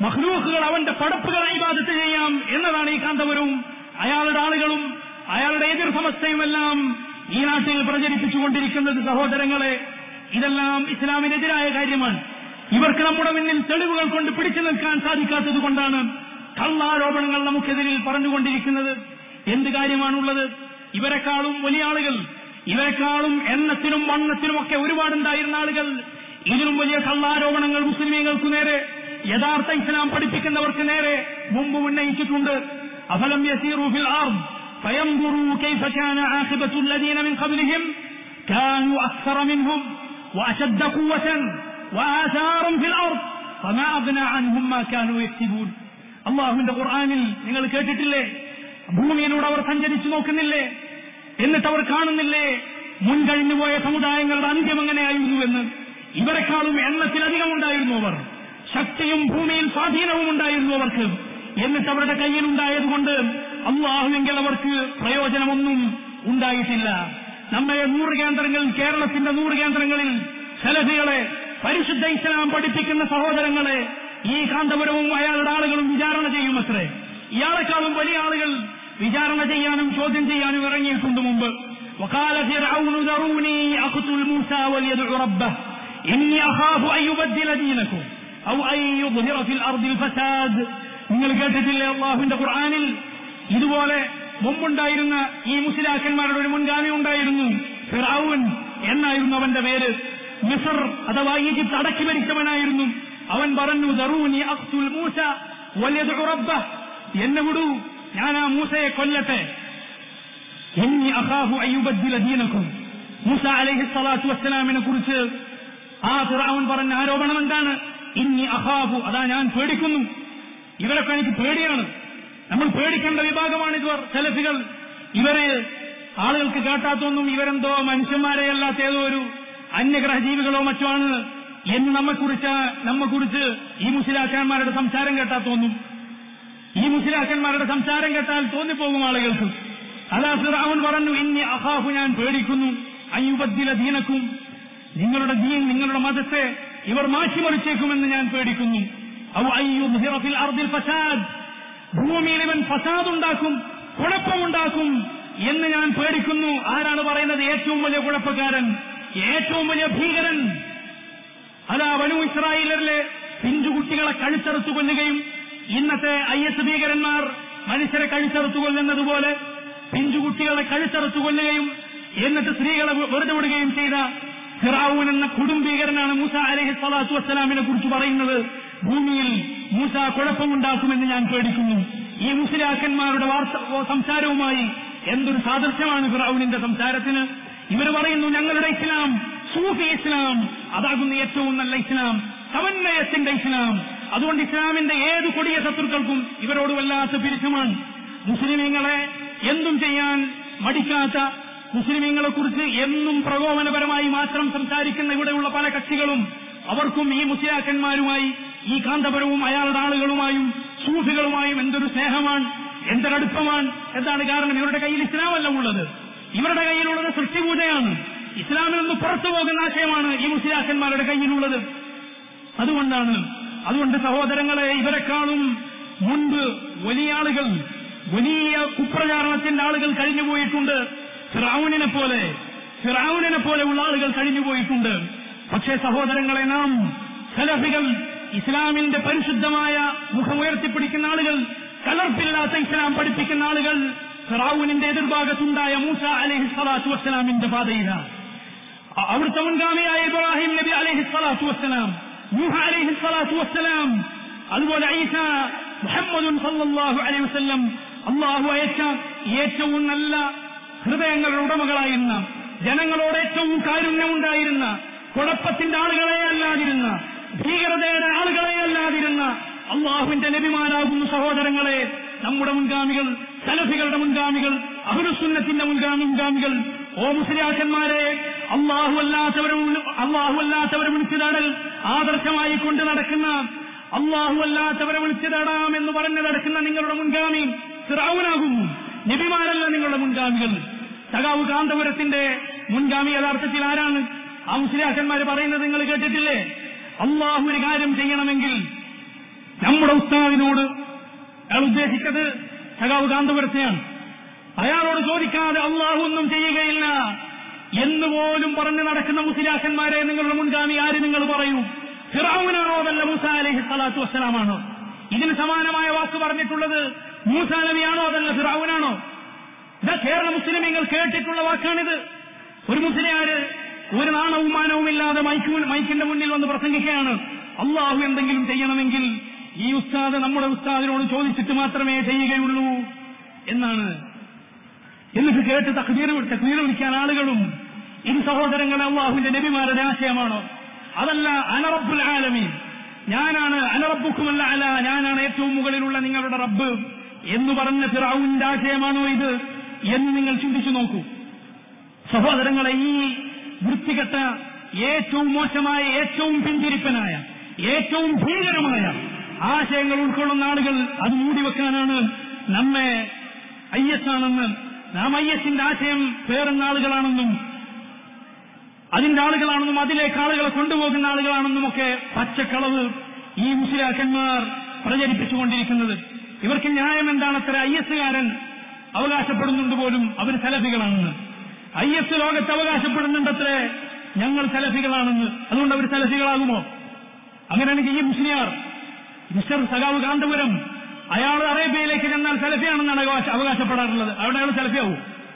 മഹ്ലൂക്കുകൾ അവന്റെ പടപ്പുകൾ ഇബാദത്ത് ചെയ്യാം എന്നതാണ് ഈ കാന്തപുരവും അയാളുടെ ആളുകളും അയാളുടെ എതിർ സമസ്തയുമെല്ലാം ഈ നാട്ടിൽ പ്രചരിപ്പിച്ചുകൊണ്ടിരിക്കുന്നത് സഹോദരങ്ങളെ ഇതെല്ലാം ഇസ്ലാമിനെതിരായ കാര്യമാണ് ഇവർക്ക് നമ്മുടെ മുന്നിൽ തെളിവുകൾ കൊണ്ട് പിടിച്ചു നിൽക്കാൻ സാധിക്കാത്തത് കൊണ്ടാണ് കള്ളാരോപണങ്ങൾ നമുക്കെതിരിൽ പറഞ്ഞുകൊണ്ടിരിക്കുന്നത് എന്ത് കാര്യമാണുള്ളത് ഇവരെക്കാളും വലിയ ആളുകൾ ഇവരെക്കാളും എണ്ണത്തിനും വണ്ണത്തിനും ഒക്കെ ഒരുപാടുണ്ടായിരുന്ന ആളുകൾ ഇതിലും വലിയ കള്ളാരോപണങ്ങൾ മുസ്ലിമീങ്ങൾക്ക് നേരെ യഥാർത്ഥ ഇസ്ലാം പഠിപ്പിക്കുന്നവർക്ക് നേരെ മുമ്പ് ഉന്നയിച്ചിട്ടുണ്ട് അഫലം യസീറു ഫിൽ അർദ് فينظروا كيف كان عاقبة الذين من قبلهم كانوا أكثر منهم وأشد قوة وآثارا في الأرض فما أغنى عنهم ما كانوا يكسبون അള്ളാഹുവിന്റെ ഖുർആാനിൽ നിങ്ങൾ കേട്ടിട്ടില്ലേ ഭൂമിയിലൂടെ അവർ സഞ്ചരിച്ചു നോക്കുന്നില്ലേ എന്നിട്ട് അവർ കാണുന്നില്ലേ മുൻകഴിഞ്ഞു പോയ സമുദായങ്ങളുടെ അന്ത്യം എങ്ങനെയായിരുന്നു എന്ന് ഇവരെക്കാളും എണ്ണത്തിലധികം ഉണ്ടായിരുന്നു അവർ ശക്തിയും ഭൂമിയിൽ സ്വാധീനവും ഉണ്ടായിരുന്നു അവർക്ക് എന്നിട്ട് അവരുടെ കയ്യിലുണ്ടായതുകൊണ്ട് അള്ളാഹുവെങ്കിൽ അവർക്ക് പ്രയോജനമൊന്നും ഉണ്ടായിട്ടില്ല നമ്മുടെ നൂറ് കേന്ദ്രങ്ങളിൽ കേരളത്തിന്റെ നൂറ് കേന്ദ്രങ്ങളിൽ സലഫികളെ പരിശുദ്ധ ഇസ്ലാം പഠിപ്പിക്കുന്ന സഹോദരങ്ങളെ ഈ കാന്തപുരവും അയാളുടെ ആളുകളും വിചാരണ ചെയ്യുമത്രേ ഇയാളെക്കാളും വലിയ ആളുകൾ വിചാരണ ചെയ്യാനും ചോദ്യം ചെയ്യാനും ഇറങ്ങിയിട്ടുണ്ട് മുമ്പ് وقال فرعون ذروني أقتل موسى وليدع ربه إني أخاف أن يبدل دينكم أو أن يظهر في الأرض الفساد നിങ്ങൾ കേട്ടിട്ടില്ലേ അള്ളാഹുവിന്റെ ഖുർആാനിൽ ഇതുപോലെ മുമ്പുണ്ടായിരുന്ന ഈ മുസ്ലിയാക്കന്മാരുടെ ഒരു മുൻഗാമി ഉണ്ടായിരുന്നു ഫിറാവുൻ എന്നായിരുന്നു അവന്റെ പേര് മിസർ അഥവാ ഈജിപ്ത് അടക്കി ഭരിച്ചവനായിരുന്നു അവൻ പറഞ്ഞു ദറൂനി അഖ്തുൽ മൂസ വല്യദ്ഉ റബ്ബഹ് എന്നെ വിടൂ ഞാൻ ആ മൂസയെ കൊല്ലട്ടെ എന്നി അഖാഫു അയ്യുബദ്ദില ദീനക്കും മൂസ അലൈഹി സ്വലാത്തു വസ്സലാമിനെ കുറിച്ച് ആ ഫിറാവുൻ പറഞ്ഞ ആരോപണം എന്താണ് ഇന്നി അഖാഫു അതാ ഞാൻ പേടിക്കുന്നു ഇവരൊക്കെ എനിക്ക് പേടിയാണ് നമ്മൾ പേടിക്കേണ്ട വിഭാഗമാണ് ഇവർ സെലഫികൾ ഇവരെ ആളുകൾക്ക് കേട്ടാത്തൊന്നും ഇവരെന്തോ മനുഷ്യന്മാരെ അല്ലാത്ത ഏതോ ഒരു അന്യഗ്രഹ ജീവികളോ മറ്റോ ആണ് എന്ന് നമ്മെക്കുറിച്ച് നമ്മെക്കുറിച്ച് ഈ മുസ്ലിയാക്കന്മാരുടെ സംസാരം കേട്ടാൽ തോന്നും ഈ മുസ്ലിയാക്കന്മാരുടെ സംസാരം കേട്ടാൽ തോന്നിപ്പോകും ആളുകൾക്ക് അതാ ഫിറാവുൻ പറഞ്ഞു ഇന്നി അഹാഫു ഞാൻ പേടിക്കുന്നു അയ്യുബദ്ദില ദീനക്കും നിങ്ങളുടെ ദീൻ നിങ്ങളുടെ മതത്തെ ഇവർ മാറ്റിമറിച്ചേക്കുമെന്ന് ഞാൻ പേടിക്കുന്നു ഔ അയ്യുദ്ഹിറ ഫിൽ അർദിൽ ഫസാദ് ഭൂമിയിൽ ഇവൻ ഫസാദ് ഉണ്ടാക്കും കുഴപ്പമുണ്ടാക്കും എന്ന് ഞാൻ പേടിക്കുന്നു ആരാണ് പറയുന്നത് ഏറ്റവും വലിയ കുഴപ്പക്കാരൻ ഏറ്റവും വലിയ ഭീകരൻ അതാ വനു ഇസ്രായേലരിലെ പിഞ്ചുകുട്ടികളെ കഴുത്തറുത്തു കൊല്ലുകയും ഇന്നത്തെ ഐ എസ് ഭീകരന്മാർ മനുഷ്യരെ കഴുത്തറുത്തു കൊല്ലുന്നതുപോലെ പിഞ്ചുകുട്ടികളെ കഴുത്തറുത്തു കൊല്ലുകയും എന്നിട്ട് സ്ത്രീകളെ വെറുതെ വിടുകയും ചെയ്ത ഫിറാവൂൻ എന്ന കുടുംബീകരനാണ് മൂസ അലഹി സ്വലാത്തു വസ്സലാമിനെ കുറിച്ച് പറയുന്നത് ഭൂമിയിൽ മൂസ കുഴപ്പമുണ്ടാക്കുമെന്ന് ഞാൻ പേടിക്കുന്നു ഈ മുസ്ലിയാക്കന്മാരുടെ വാർത്ത സംസാരവുമായി എന്തൊരു സാദൃശ്യമാണ് ഫിറാവുനിന്റെ സംസാരത്തിന് ഇവർ പറയുന്നു ഞങ്ങളുടെ ഇസ്ലാം സൂഫി ഇസ്ലാം അതാകുന്ന ഏറ്റവും നല്ല ഇസ്ലാം സമന്വയത്തിന്റെ ഇസ്ലാം അതുകൊണ്ട് ഇസ്ലാമിന്റെ ഏത് കൊടിയ ശത്രുക്കൾക്കും ഇവരോട് വല്ലാത്ത പിരിച്ചമാണ് മുസ്ലിമീങ്ങളെ എന്തും ചെയ്യാൻ മടിക്കാത്ത മുസ്ലിമീങ്ങളെ കുറിച്ച് എന്നും പ്രകോപനപരമായി മാത്രം സംസാരിക്കുന്ന ഇവിടെയുള്ള പല കക്ഷികളും അവർക്കും ഈ മുസ്ലിയാക്കന്മാരുമായി ഈ കാന്തപുരവും അയാളുടെ ആളുകളുമായും സൂഫികളുമായും എന്തൊരു സ്നേഹമാണ് എന്തൊരടുപ്പമാണ് എന്താണ് കാരണം ഇവരുടെ കയ്യിൽ ഇസ്ലാമല്ല ഉള്ളത് ഇവരുടെ കയ്യിലുള്ളത് സൃഷ്ടിപൂജയാണ് ഇസ്ലാമിൽ നിന്ന് പുറത്തു പോകുന്ന ആശയമാണ് ഈ മുസ്ലിയാക്കന്മാരുടെ കയ്യിലുള്ളത് അതുകൊണ്ടാണ് അതുകൊണ്ട് സഹോദരങ്ങളെ ഇവരെക്കാളും മുൻപ് വലിയ ആളുകൾ വലിയ കുപ്രചാരണത്തിന്റെ ആളുകൾ കഴിഞ്ഞുപോയിട്ടുണ്ട് ഫിറാവുനെ പോലെ ഫിറാവുനെ പോലെയുള്ള ആളുകൾ കഴിഞ്ഞുപോയിട്ടുണ്ട് പക്ഷേ സഹോദരങ്ങളെ നാം സലഫികൾ ഇസ്ലാമിന്റെ പരിശുദ്ധമായ മുഖമുയർത്തിപ്പിടിക്കുന്ന ആളുകൾ കലർപ്പില്ലാത്ത ഇസ്ലാം പഠിപ്പിക്കുന്ന ആളുകൾ ഫിറാവുനിന്റെ എതിർഭാഗത്തുണ്ടായ മൂസ അലഹി സ്വലാത്തു വസ്സലാമിന്റെ പാതയിലാണ് അവിടുത്തെ മുൻഗാമിയായ ഇബ്രാഹിം നബി അലഹി സ്വലാത്തു വസ്സലാം നൂഹ അലഹി സ്വലാത്തു വസ്സലാം അതുപോലെ ഐസ മുഹമ്മദുൻ സല്ലല്ലാഹു അലൈഹി വസല്ലം അള്ളാഹു അയച്ച ഏറ്റവും നല്ല ഹൃദയങ്ങളുടെ ഉടമകളായിരുന്ന ജനങ്ങളോട് ഏറ്റവും കാരുണ്യമുണ്ടായിരുന്ന കുഴപ്പത്തിന്റെ ആളുകളെ അല്ലാതിരുന്ന ഭീകരതയുടെ ആളുകളെ അല്ലാതിരുന്ന അള്ളാഹുവിന്റെ നബിമാരാകുന്ന സഹോദരങ്ങളെ നമ്മുടെ മുൻഗാമികൾ സലഫികളുടെ മുൻഗാമികൾ അഹുലുസുന്നത്തിന്റെ മുൻഗാമി മുൻഗാമികൾ ഓ മുസ്ലിയാക്കന്മാരെ അള്ളാഹു അല്ലാത്തവരെ അള്ളാഹു അല്ലാത്തവരെ വിളിച്ചു തേടൽ ആദർശമായി കൊണ്ട് നടക്കുന്ന അള്ളാഹു അല്ലാത്തവരെ വിളിച്ചു തേടാം എന്ന് പറഞ്ഞ് നടക്കുന്ന നിങ്ങളുടെ മുൻഗാമി സിറാവുനാകുന്നു നബിമാരല്ല നിങ്ങളുടെ മുൻഗാമികൾ സഖാവ് കാന്തപുരത്തിന്റെ മുൻഗാമി യഥാർത്ഥത്തിൽ ആരാണ് ആ മുസ്ലിയാക്കന്മാർ പറയുന്നത് നിങ്ങൾ കേട്ടിട്ടില്ലേ അള്ളാഹു ഒരു കാര്യം ചെയ്യണമെങ്കിൽ നമ്മുടെ ഉസ്താദിനോട് അയാൾ ഉദ്ദേശിച്ചത് സഖാവ് കാന്തപുരത്തെയാണ് അയാളോട് ചോദിക്കാതെ അള്ളാഹു ഒന്നും ചെയ്യുകയില്ല എന്ന് പോലും പറഞ്ഞു നടക്കുന്ന മുസ്ലിയാക്കന്മാരെ നിങ്ങളുടെ മുൻഗാമി ആര് നിങ്ങൾ പറയൂ ഫിറാവുനാണോ അതല്ല മൂസ അലഹി സ്വലാത്തു വസ്സലാമാണോ ഇതിന് സമാനമായ വാക്ക് പറഞ്ഞിട്ടുള്ളത് മൂസ നബിയാണോ അതല്ല ഫിറാവുനാണോ ഇതാ കേരള മുസ്ലിമീങ്ങൾ കേട്ടിട്ടുള്ള വാക്കാണിത് ഒരു മുസ്ലിയാര് ഒരു നാണവും മാനവും ഇല്ലാതെ മൈക്ക് മൈക്കിന്റെ മുന്നിൽ വന്ന് പ്രസംഗിക്കുകയാണ് അള്ളാഹു എന്തെങ്കിലും ചെയ്യണമെങ്കിൽ ഈ ഉസ്താദ് നമ്മുടെ ഉസ്താദിനോട് ചോദിച്ചിട്ട് മാത്രമേ ചെയ്യുകയുള്ളൂ എന്നാണ് എന്നിട്ട് കേട്ട് തക്ബീർ തക്ബീർ വിളിക്കാൻ ആളുകളും ഇത് സഹോദരങ്ങളെ അള്ളാഹുവിന്റെ നബിമാരുടെ ആശയമാണോ അതല്ല അനറബുൽ ആലമീൻ ഞാനാണ് അനറബുക്കുമല്ല അല ഞാനാണ് ഏറ്റവും മുകളിലുള്ള നിങ്ങളുടെ റബ്ബ് എന്ന് പറഞ്ഞ ഫിറാവുവിന്റെ ആശയമാണോ ഇത് എന്ന് നിങ്ങൾ ചിന്തിച്ചു നോക്കൂ സഹോദരങ്ങളെ ഈ വൃത്തികെട്ട ഏറ്റവും മോശമായ ഏറ്റവും പിന്തിരിപ്പനായ ഏറ്റവും ഭീകരമായ ആശയങ്ങൾ ഉൾക്കൊള്ളുന്ന ആളുകൾ അത് മൂടിവെക്കാനാണ് നമ്മെ ഐ എസ് ആണെന്ന് നാം ഐ എസിന്റെ ആശയം പേറുന്ന ആളുകളാണെന്നും അതിന്റെ ആളുകളാണെന്നും അതിലേക്ക് ആളുകളെ കൊണ്ടുപോകുന്ന ആളുകളാണെന്നും ഒക്കെ പച്ചക്കളവ് ഈ മുസ്ലിയാക്കന്മാർ പ്രചരിപ്പിച്ചുകൊണ്ടിരിക്കുന്നത് ഇവർക്ക് ന്യായം എന്താണത്ര ഐ എസുകാരൻ അവകാശപ്പെടുന്നുണ്ട് പോലും അവർ സലഫികളാണെന്ന് ഐ എസ് ലോകത്ത് അവകാശപ്പെടുന്നുണ്ടത്രേ ഞങ്ങൾ സലഫികളാണെന്ന് അതുകൊണ്ട് അവർ സലഫികളാകുമോ അങ്ങനെയാണെങ്കിൽ ഈ മുസ്ലിയാർ മിസ്റ്റർ സഖാവ് കാന്തപുരം അയാൾ അറേബ്യയിലേക്ക് ചെന്നാൽ സലഫിയാണെന്നാണ് അവകാശ- അവകാശപ്പെടാറുള്ളത് അവിടെ അയാൾ സലഫിയാവും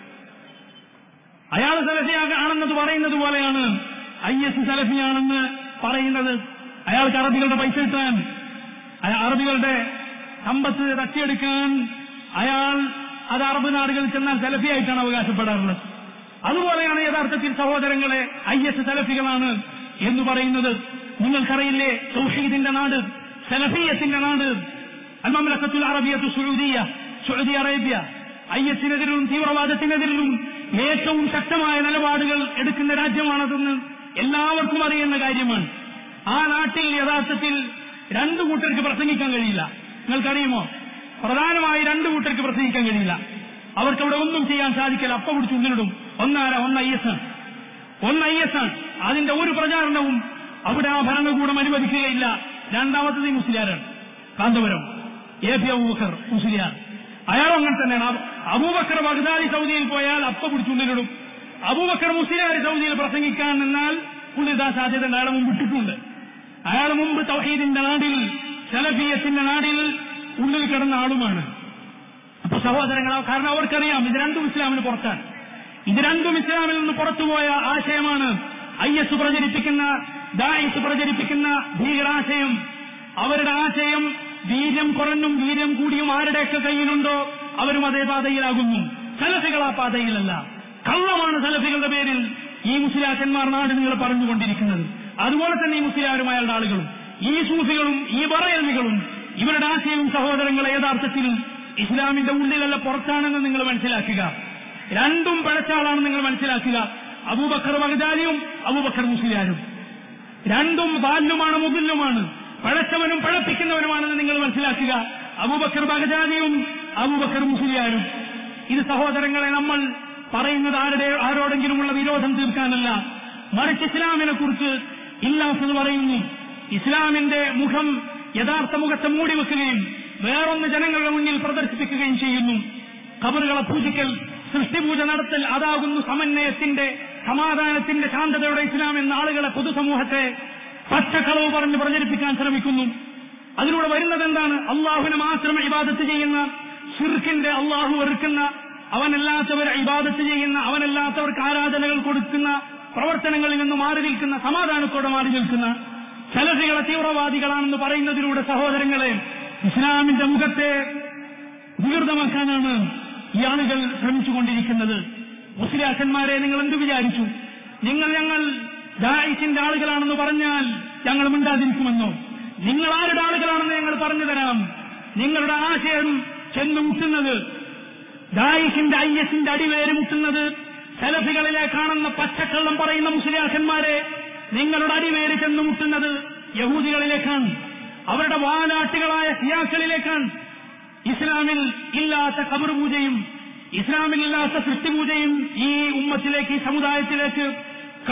അയാൾ സലഫിയാണെന്നത് പറയുന്നത് പോലെയാണ് ഐ എസ് സലഫിയാണെന്ന് പറയുന്നത് അയാൾക്ക് അറബികളുടെ പൈസ കിട്ടാൻ അയ- അറബികളുടെ സമ്പത്ത് തട്ടിയെടുക്കാൻ അയാൾ അത് അറബ് നാടുകളിൽ ചെന്നാൽ സലഫിയായിട്ടാണ് അവകാശപ്പെടാറുള്ളത് അതുപോലെയാണ് യഥാർത്ഥത്തിൽ സഹോദരങ്ങളെ ഐ എസ് സലഫികളാണ് എന്ന് പറയുന്നത് നിങ്ങൾക്കറിയില്ലേ സൗഹീദിന്റെ നാട് സലഫിയത്തിന്റെ നാട് അൽമംലക്കത്തുൽ അറബിയത്തു സുഴൂദിയ സൗദി അറേബ്യ ഐ എസിനെതിരും തീവ്രവാദത്തിനെതിരും ഏറ്റവും ശക്തമായ നിലപാടുകൾ എടുക്കുന്ന രാജ്യമാണതെന്ന് എല്ലാവർക്കും അറിയുന്ന കാര്യമാണ് ആ നാട്ടിൽ യഥാർത്ഥത്തിൽ രണ്ടു കൂട്ടർക്ക് പ്രസംഗിക്കാൻ കഴിയില്ല നിങ്ങൾക്കറിയുമോ പ്രധാനമായി രണ്ടു കൂട്ടർക്ക് പ്രസംഗിക്കാൻ കഴിയില്ല അവർക്ക് അവിടെ ഒന്നും ചെയ്യാൻ സാധിക്കില്ല അപ്പ പിടിച്ച് ഉള്ളിലിടും ഒന്നാര ഒന്ന് ഐ എസ് ആണ് ഒന്ന് ഐ എസ് ആണ് അതിന്റെ ഒരു പ്രചാരണവും അവിടെ ആ ഭരണകൂടം അനുവദിക്കുകയില്ല രണ്ടാമത്തത് ഈ മുസ്ലിയാരാണ് കാന്തപുരം എ പി അബൂബക്കർ മുസ്ലിയാർ അയാളും അങ്ങനെ തന്നെയാണ് അബൂ- അബൂബക്കർ ബഗ്ദാദി സൗദിയിൽ പോയാൽ അപ്പ പിടിച്ചുള്ളിലിടും അബൂബക്കർ മുസ്ലിയാർ സൗദിയിൽ പ്രസംഗിക്കാൻ നിന്നാൽ പുള്ളിതാ സാധ്യത അയാളെ മുമ്പ് ഇട്ടിട്ടുണ്ട് അയാൾ മുമ്പ് തൗഹീദിന്റെ നാടിൽ സലഫിയത്തിന്റെ നാടിൽ ഉള്ളിൽ കിടന്ന ആളുമാണ് അപ്പൊ സഹോദരങ്ങളെ കാരണം അവർക്കറിയാം ഇത് രണ്ടും ഇസ്ലാമിന് പുറത്താണ് ഇത് രണ്ടും ഇസ്ലാമിൽ നിന്ന് പുറത്തുപോയ ആശയമാണ് ഐ എസ് പ്രചരിപ്പിക്കുന്ന ദായിസ് പ്രചരിപ്പിക്കുന്ന ഭീകരാശയം അവരുടെ ആശയം വീര്യം കുറഞ്ഞും വീര്യം കൂടിയും ആരുടെയൊക്കെ കയ്യിലുണ്ടോ അവരും അതേ പാതയിലാകുന്നു സലഫികൾ ആ പാതയിലല്ല കള്ളമാണ് സലഫികളുടെ പേരിൽ ഈ മുസ്ലിയാക്കന്മാർ നാട് നിങ്ങൾ പറഞ്ഞുകൊണ്ടിരിക്കുന്നത് അതുപോലെ തന്നെ ഈ മുസ്ലിയാരും അയാളുടെ ആളുകളും ഈ സൂഫികളും ഈ പറയലുകളും ഇവരുടെ ആശയവും സഹോദരങ്ങളെ യഥാർത്ഥത്തിൽ ഇസ്ലാമിന്റെ ഉള്ളിലല്ല പുറത്താണെന്ന് നിങ്ങൾ മനസ്സിലാക്കുക രണ്ടും പഴച്ചാളാണ് നിങ്ങൾ മനസ്സിലാക്കുക അബൂബക്കർ ബഗ്ദാലിയും അബൂബക്കർ മുസ്ലിയാരും രണ്ടും ബാല്യമാണ് മുകില്ലുമാണ് പഴച്ചവനും പഴപ്പിക്കുന്നവനുമാണെന്ന് നിങ്ങൾ മനസ്സിലാക്കുക അബൂബക്കർ ബഗ്ദാദിയും അബൂബക്കർ മുസ്ലിയാരും ഇത് സഹോദരങ്ങളെ നമ്മൾ പറയുന്നത് ആരുടെ ആരോടെങ്കിലുമുള്ള വിരോധം തീർക്കാനല്ല മറിച്ച് ഇസ്ലാമിനെ കുറിച്ച് ഇല്ലാത്തത് പറയുന്നു ഇസ്ലാമിന്റെ മുഖം യഥാർത്ഥ മുഖത്തെ മൂടിവെക്കുകയും വേറൊന്ന് ജനങ്ങളുടെ മുന്നിൽ പ്രദർശിപ്പിക്കുകയും ചെയ്യുന്നു കബറുകളെ പൂജിക്കൽ സൃഷ്ടിപൂജ നടത്തൽ അതാകുന്നു സമന്വയത്തിന്റെ സമാധാനത്തിന്റെ ശാന്തതയുടെ ഇസ്ലാം എന്ന ആളുകളെ പൊതുസമൂഹത്തെ പച്ചക്കളവ് പറഞ്ഞ് പ്രചരിപ്പിക്കാൻ ശ്രമിക്കുന്നു അതിലൂടെ വരുന്നത് എന്താണ് അള്ളാഹുവിനെ മാത്രം ഇബാദത്ത് ചെയ്യുന്ന ഷിർക്കിന്റെ അള്ളാഹു വെറുക്കുന്ന അവനല്ലാത്തവർ ഇബാദത്ത് ചെയ്യുന്ന അവനല്ലാത്തവർക്ക് ആരാധനകൾ കൊടുക്കുന്ന പ്രവർത്തനങ്ങളിൽ നിന്ന് മാറി നിൽക്കുന്ന സമാധാനത്തോടെ മാറി നിൽക്കുന്ന സലഫികളെ തീവ്രവാദികളാണെന്ന് പറയുന്നതിലൂടെ സഹോദരങ്ങളെ ഇസ്ലാമിന്റെ മുഖത്തെ വികൃതമാക്കാനാണ് ഈ ആളുകൾ ശ്രമിച്ചുകൊണ്ടിരിക്കുന്നത് മുസ്ലിയാക്കന്മാരെ നിങ്ങൾ എന്ത് വിചാരിച്ചു നിങ്ങൾ ഞങ്ങൾ ദായിഷിന്റെ ആളുകളാണെന്ന് പറഞ്ഞാൽ ഞങ്ങൾ മിണ്ടാതിരിക്കുമെന്നോ നിങ്ങൾ ആരുടെ ആളുകളാണെന്ന് ഞങ്ങൾ പറഞ്ഞു തരാം നിങ്ങളുടെ ആശയം ചെന്നു മുട്ടുന്നത് ദായിഷിന്റെ ഐ എസിന്റെ അടിവേര് മുട്ടുന്നത് സെലഫികളിലെ കാണുന്ന പച്ചക്കള്ളം പറയുന്ന മുസ്ലിയാക്കന്മാരെ നിങ്ങളുടെ അടിവേര് ചെന്നു മുട്ടുന്നത് യഹൂദികളിലേക്കാണ് അവരുടെ വാലാട്ടുകളായ സിയാക്കളിലേക്കാണ് ഇസ്ലാമിൽ ഇല്ലാത്ത കബർ പൂജയും ഇസ്ലാമിൽ ഇല്ലാത്ത സൃഷ്ടിപൂജയും ഈ ഉമ്മത്തിലേക്ക് ഈ സമുദായത്തിലേക്ക്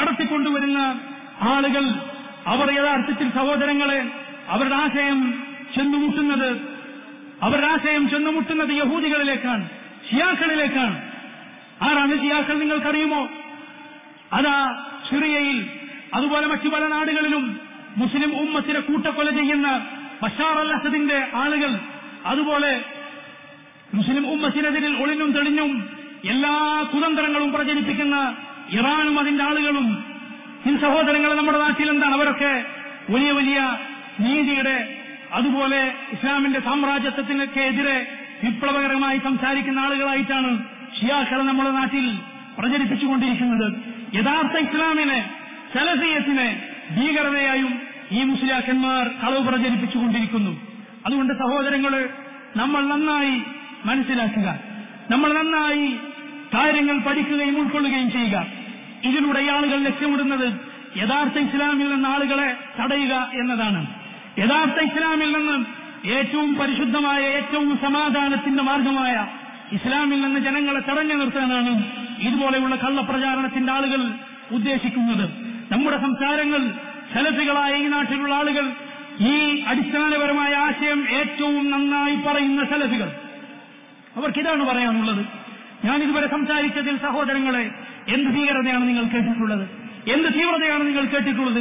കടത്തിക്കൊണ്ടുവരുന്ന ആളുകൾ അവർ യഥാർത്ഥത്തിൽ സഹോദരങ്ങളെ അവരുടെ ആശയം ചെന്നുമുട്ടുന്നത് അവരുടെ ആശയം ചെന്നുമുട്ടുന്നത് യഹൂദികളിലേക്കാണ് ഷിയാക്കളിലേക്കാണ് ആരാണ് ഷിയാക്കൾ നിങ്ങൾക്കറിയുമോ അതാ സിറിയയിൽ അതുപോലെ മറ്റു പല നാടുകളിലും മുസ്ലിം ഉമ്മത്തിനെ കൂട്ടക്കൊല ചെയ്യുന്ന ബഷാർ അൽ അസദിന്റെ ആളുകൾ അതുപോലെ മുസ്ലിം ഉമ്മത്തിനെതിരിൽ ഒളിഞ്ഞും തെളിഞ്ഞും എല്ലാ കുതന്ത്രങ്ങളും പ്രചരിപ്പിക്കുന്ന ഇറാനും അതിന്റെ ആളുകളും ഈ സഹോദരങ്ങൾ നമ്മുടെ നാട്ടിൽ എന്താണ് അവരൊക്കെ വലിയ വലിയ നീതിയുടെ അതുപോലെ ഇസ്ലാമിന്റെ സാമ്രാജ്യത്വത്തിനൊക്കെ എതിരെ വിപ്ലവകരമായി സംസാരിക്കുന്ന ആളുകളായിട്ടാണ് ഷിയാക്കളെ നമ്മുടെ നാട്ടിൽ പ്രചരിപ്പിച്ചുകൊണ്ടിരിക്കുന്നത് യഥാർത്ഥ ഇസ്ലാമിനെ സലഫിയത്തിനെ ഭീകരതയായും ഈ മുസ്ലിയാക്കന്മാർ കളവ് പ്രചരിപ്പിച്ചുകൊണ്ടിരിക്കുന്നു അതുകൊണ്ട് സഹോദരങ്ങള് നമ്മൾ നന്നായി മനസ്സിലാക്കുക നമ്മൾ നന്നായി കാര്യങ്ങൾ പഠിക്കുകയും ഉൾക്കൊള്ളുകയും ചെയ്യുക ഇതിലൂടെ ഈ ആളുകൾ ലക്ഷ്യമിടുന്നത് യഥാർത്ഥ ഇസ്ലാമിൽ നിന്ന് ആളുകളെ തടയുക എന്നതാണ് യഥാർത്ഥ ഇസ്ലാമിൽ നിന്ന് ഏറ്റവും പരിശുദ്ധമായ ഏറ്റവും സമാധാനത്തിന്റെ മാർഗമായ ഇസ്ലാമിൽ നിന്ന് ജനങ്ങളെ തടഞ്ഞു നിർത്താനാണ് ഇതുപോലെയുള്ള കള്ളപ്രചാരണത്തിന്റെ ആളുകൾ ഉദ്ദേശിക്കുന്നത് നമ്മുടെ സംസാരങ്ങൾ സെലഫികളായ ഈ നാട്ടിലുള്ള ആളുകൾ ഈ അടിസ്ഥാനപരമായ ആശയം ഏറ്റവും നന്നായി പറയുന്ന സെലഫികൾ അവർക്കിതാണ് പറയാനുള്ളത് ഞാൻ ഇതുവരെ സംസാരിച്ചതിൽ സഹോദരങ്ങളെ എന്ത് ഭീകരതയാണ് നിങ്ങൾ കേട്ടിട്ടുള്ളത് എന്ത് തീവ്രതയാണ് നിങ്ങൾ കേട്ടിട്ടുള്ളത്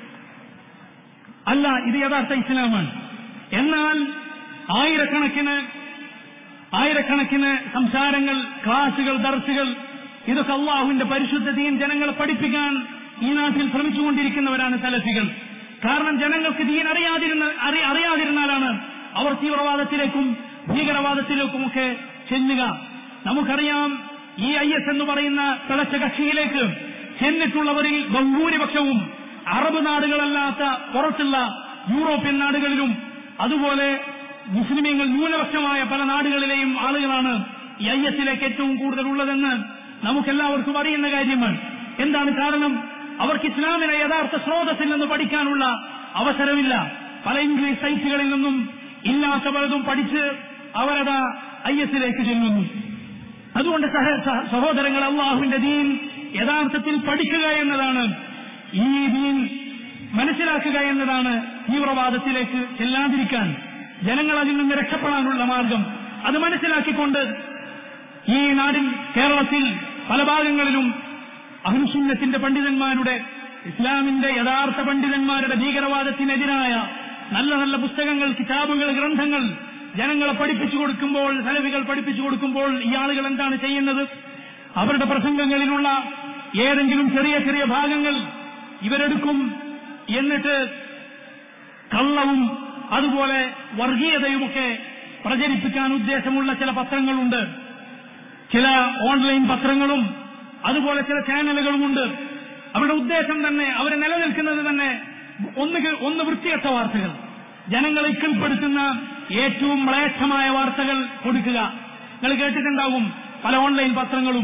അല്ല ഇത് യഥാർത്ഥ ഇസ്ലാമാണ് എന്നാൽ ആയിരക്കണക്കിന് ആയിരക്കണക്കിന് സംസാരങ്ങൾ ക്ലാസുകൾ ദർസുകൾ ഇതൊക്കെ അള്ളാഹുവിന്റെ പരിശുദ്ധ ദീൻ ജനങ്ങളെ പഠിപ്പിക്കാൻ ഈ നാട്ടിൽ ശ്രമിച്ചുകൊണ്ടിരിക്കുന്നവരാണ് സലഫികൾ കാരണം ജനങ്ങൾക്ക് ദീൻ അറിയാതിരുന്ന അറി- അറിയാതിരുന്നാലാണ് അവർ തീവ്രവാദത്തിലേക്കും ഭീകരവാദത്തിലേക്കുമൊക്കെ ചെല്ലുക നമുക്കറിയാം ഈ ഐ എസ് എന്ന് പറയുന്ന തിളച്ച കക്ഷിയിലേക്ക് ചെന്നിട്ടുള്ളവരിൽ ബഹുഭൂരിപക്ഷവും അറബ് നാടുകളല്ലാത്ത പുറത്തുള്ള യൂറോപ്യൻ നാടുകളിലും അതുപോലെ മുസ്ലിമീങ്ങൾ ന്യൂനപക്ഷമായ പല നാടുകളിലെയും ആളുകളാണ് ഈ ഐ എസിലേക്ക് ഏറ്റവും കൂടുതൽ ഉള്ളതെന്ന് നമുക്കെല്ലാവർക്കും അറിയുന്ന കാര്യമാണ് എന്താണ് കാരണം അവർക്ക് ഇസ്ലാമിനെ യഥാർത്ഥ സ്രോതസ്സിൽ നിന്ന് പഠിക്കാനുള്ള അവസരമില്ല പല ഇംഗ്ലീഷ് സൈറ്റുകളിൽ നിന്നും ഇല്ലാത്ത പലതും പഠിച്ച് അവരത് ഐ എസിലേക്ക് ചെല്ലുന്നു അതുകൊണ്ട് സഹ- സഹ- സഹോദരങ്ങൾ അള്ളാഹുവിന്റെ ദീൻ യഥാർത്ഥത്തിൽ പഠിക്കുക എന്നതാണ് ഈ ദീൻ മനസ്സിലാക്കുക എന്നതാണ് തീവ്രവാദത്തിലേക്ക് ചെല്ലാതിരിക്കാൻ ജനങ്ങൾ അതിൽ നിന്ന് രക്ഷപ്പെടാനുള്ള മാർഗം അത് മനസ്സിലാക്കിക്കൊണ്ട് ഈ നാടിൽ കേരളത്തിൽ പല ഭാഗങ്ങളിലും അഹ്ലുസുന്നത്തിന്റെ പണ്ഡിതന്മാരുടെ ഇസ്ലാമിന്റെ യഥാർത്ഥ പണ്ഡിതന്മാരുടെ ഭീകരവാദത്തിനെതിരായ നല്ല നല്ല പുസ്തകങ്ങൾ കിതാബുകൾ ഗ്രന്ഥങ്ങൾ ജനങ്ങളെ പഠിപ്പിച്ചു കൊടുക്കുമ്പോൾ സലവികൾ പഠിപ്പിച്ചു കൊടുക്കുമ്പോൾ ഈ ആളുകൾ എന്താണ് ചെയ്യുന്നത് അവരുടെ പ്രസംഗങ്ങളിലുള്ള ഏതെങ്കിലും ചെറിയ ചെറിയ ഭാഗങ്ങൾ ഇവരെടുക്കും എന്നിട്ട് കള്ളവും അതുപോലെ വർഗീയതയുമൊക്കെ പ്രചരിപ്പിക്കാൻ ഉദ്ദേശമുള്ള ചില പത്രങ്ങളുണ്ട് ചില ഓൺലൈൻ പത്രങ്ങളും അതുപോലെ ചില ചാനലുകളുമുണ്ട് അവരുടെ ഉദ്ദേശം തന്നെ അവർ നിലനിൽക്കുന്നത് തന്നെ ഒന്ന് കേ- ഒന്ന് വൃത്തികെട്ട വാർത്തകൾ ജനങ്ങളെ ഇക്കൽപ്പെടുത്തുന്ന ഏറ്റവും മ്ലേച്ഛമായ വാർത്തകൾ കൊടുക്കുക നിങ്ങൾ കേട്ടിട്ടുണ്ടാകും പല ഓൺലൈൻ പത്രങ്ങളും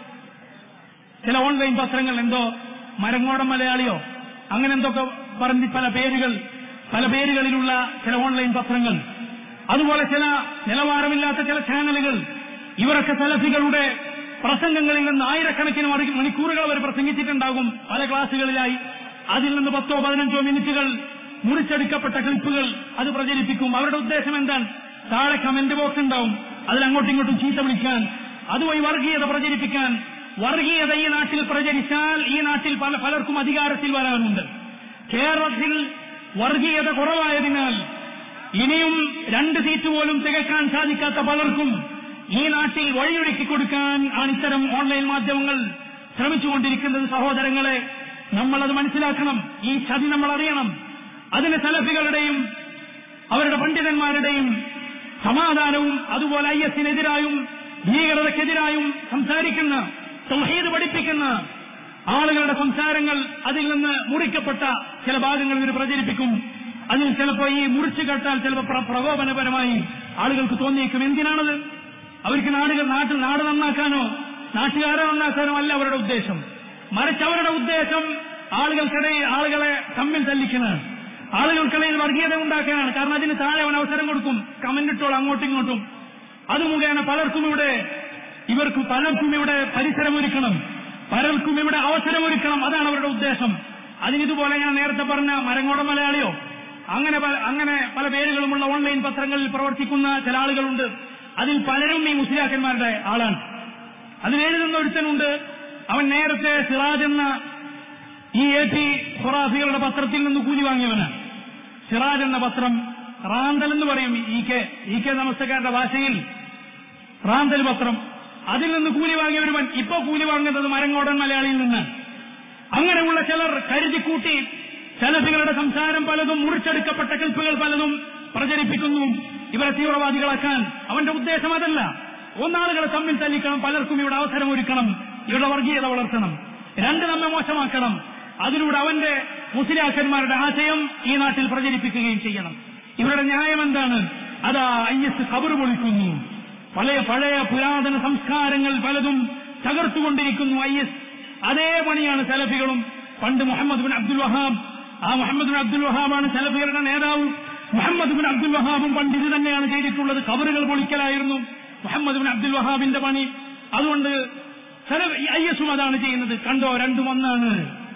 ചില ഓൺലൈൻ പത്രങ്ങൾ എന്തോ മരങ്ങോടം മലയാളിയോ അങ്ങനെ എന്തൊക്കെ പറഞ്ഞ് പല പേരുകൾ പല പേരുകളിലുള്ള ചില ഓൺലൈൻ പത്രങ്ങൾ അതുപോലെ ചില നിലവാരമില്ലാത്ത ചില ചാനലുകൾ ഇവരൊക്കെ സലഫികളുടെ പ്രസംഗങ്ങളിൽ നിന്ന് ആയിരക്കണക്കിന് മണി- മണിക്കൂറുകൾ അവർ പ്രസംഗിച്ചിട്ടുണ്ടാകും പല ക്ലാസുകളിലായി അതിൽ നിന്ന് പത്തോ പതിനഞ്ചോ മിനിറ്റുകൾ മുറിച്ചെടുക്കപ്പെട്ട ക്ലിപ്പുകൾ അത് പ്രചരിപ്പിക്കും അവരുടെ ഉദ്ദേശം എന്താണ് താഴെ കമന്റ് ബോക്സ് ഉണ്ടാവും അതിൽ അങ്ങോട്ടും ഇങ്ങോട്ടും ചീത്ത വിളിക്കാൻ അതുവഴി വർഗീയത പ്രചരിപ്പിക്കാൻ വർഗീയത ഈ നാട്ടിൽ പ്രചരിച്ചാൽ ഈ നാട്ടിൽ പല പലർക്കും അധികാരത്തിൽ വരാനുണ്ട് കേരളത്തിൽ വർഗീയത കുറവായതിനാൽ ഇനിയും രണ്ട് സീറ്റ് പോലും തികക്കാൻ സാധിക്കാത്ത പലർക്കും ഈ നാട്ടിൽ വഴിയൊഴുക്കി കൊടുക്കാൻ ആണ് ഇത്തരം ഓൺലൈൻ മാധ്യമങ്ങൾ ശ്രമിച്ചുകൊണ്ടിരിക്കുന്നത് സഹോദരങ്ങളെ നമ്മളത് മനസ്സിലാക്കണം ഈ ചതി നമ്മൾ അറിയണം അതിന് സലഫികളുടെയും അവരുടെ പണ്ഡിതന്മാരുടെയും സമാധാനവും അതുപോലെ ഐ എസിനെതിരായും ഭീകരതയ്ക്കെതിരായും സംസാരിക്കുന്ന തൗഹീദ് പഠിപ്പിക്കുന്ന ആളുകളുടെ സംസാരങ്ങൾ അതിൽ നിന്ന് മുറിക്കപ്പെട്ട ചില ഭാഗങ്ങൾ ഇവർ പ്രചരിപ്പിക്കും അതിൽ ചിലപ്പോൾ ഈ മുറിച്ചു കേട്ടാൽ ചിലപ്പോൾ പ്ര- പ്രകോപനപരമായി ആളുകൾക്ക് തോന്നിയേക്കും എന്തിനാണത് അവർക്ക് നാടുകൾ നാട്ടിൽ നാട് നന്നാക്കാനോ നാട്ടുകാരെ നന്നാക്കാനോ അല്ല അവരുടെ ഉദ്ദേശം മറിച്ച് അവരുടെ ഉദ്ദേശം ആളുകൾക്കിടയിൽ ആളുകളെ തമ്മിൽ തല്ലിക്കുന്നതാണ് ആളുകൾക്കിടയിൽ വർഗീയത ഉണ്ടാക്കാനാണ് കാരണം അതിന് താഴെ അവൻ അവസരം കൊടുക്കും കമന്റ് ഇട്ടോൾ അങ്ങോട്ടും ഇങ്ങോട്ടും അത് മുഖേന പലർക്കും ഇവിടെ ഇവർക്ക് പലർക്കും ഇവിടെ പരിസരമൊരുക്കണം പലർക്കും ഇവിടെ അവസരമൊരുക്കണം അതാണ് അവരുടെ ഉദ്ദേശം അതിനിതുപോലെ ഞാൻ നേരത്തെ പറഞ്ഞ മരങ്ങോട മലയാളിയോ അങ്ങനെ പല- അങ്ങനെ പല പേരുകളുമുള്ള ഓൺലൈൻ പത്രങ്ങളിൽ പ്രവർത്തിക്കുന്ന ചില ആളുകളുണ്ട് അതിൽ പലരും ഈ മുസ്ലിയാക്കന്മാരുടെ ആളാണ് അതിലെഴുതുന്ന ഒരുത്തനുണ്ട് അവൻ നേരത്തെ സിറാജ് എന്ന ഈ എ പി ഖുറാഫികളുടെ പത്രത്തിൽ നിന്ന് കൂലി വാങ്ങിയവനാണ് സിറാജ് എന്ന പത്രം റാന്തൽ എന്ന് പറയും ഇ കെ ഇ കെ നമസ്തക്കാരുടെ ഭാഷയിൽ റാന്തൽ പത്രം അതിൽ നിന്ന് കൂലി വാങ്ങിയവരുവൻ ഇപ്പോ കൂലി വാങ്ങുന്നത് മരങ്ങോടൻ മലയാളിയിൽ നിന്ന് അങ്ങനെയുള്ള ചിലർ കരുതിക്കൂട്ടി സലഫികളുടെ സംസാരം പലതും മുറിച്ചെടുക്കപ്പെട്ട കൽപ്പുകൾ പലതും പ്രചരിപ്പിക്കുന്നു ഇവരെ തീവ്രവാദികളാക്കാൻ അവന്റെ ഉദ്ദേശം അതല്ല ഒന്നാളുകളെ തമ്മിൽ തല്ലിക്കണം പലർക്കും ഇവിടെ അവസരം ഒരുക്കണം ഇവിടെ വർഗീയത വളർത്തണം രണ്ട് നമ്മെ മോശമാക്കണം അതിലൂടെ അവന്റെ മുസ്ലിയാക്കന്മാരുടെ ആശയം ഈ നാട്ടിൽ പ്രചരിപ്പിക്കുകയും ചെയ്യണം ഇവരുടെ ന്യായം എന്താണ് അതാ ഐ എസ് കബറ് പൊളിക്കുന്നു പഴയ പഴയ പുരാതന സംസ്കാരങ്ങൾ പലതും തകർത്തുകൊണ്ടിരിക്കുന്നു ഐ എസ് അതേ പണിയാണ് സലഫികളും പണ്ട് മുഹമ്മദ് ബിൻ അബ്ദുൽ വഹാബ് ആ മുഹമ്മദ് ബിൻ അബ്ദുൽ വഹാബാണ് സലഫികളുടെ നേതാവ് മുഹമ്മദ് ബിൻ അബ്ദുൽ വഹാബും പണ്ട് ഇത് തന്നെയാണ് ചെയ്തിട്ടുള്ളത് കബറുകൾ പൊളിക്കലായിരുന്നു മുഹമ്മദ് ബിൻ അബ്ദുൽ വഹാബിന്റെ പണി അതുകൊണ്ട് ഐ എസും അതാണ് ചെയ്യുന്നത് കണ്ടോ രണ്ടും ഒന്നാണ്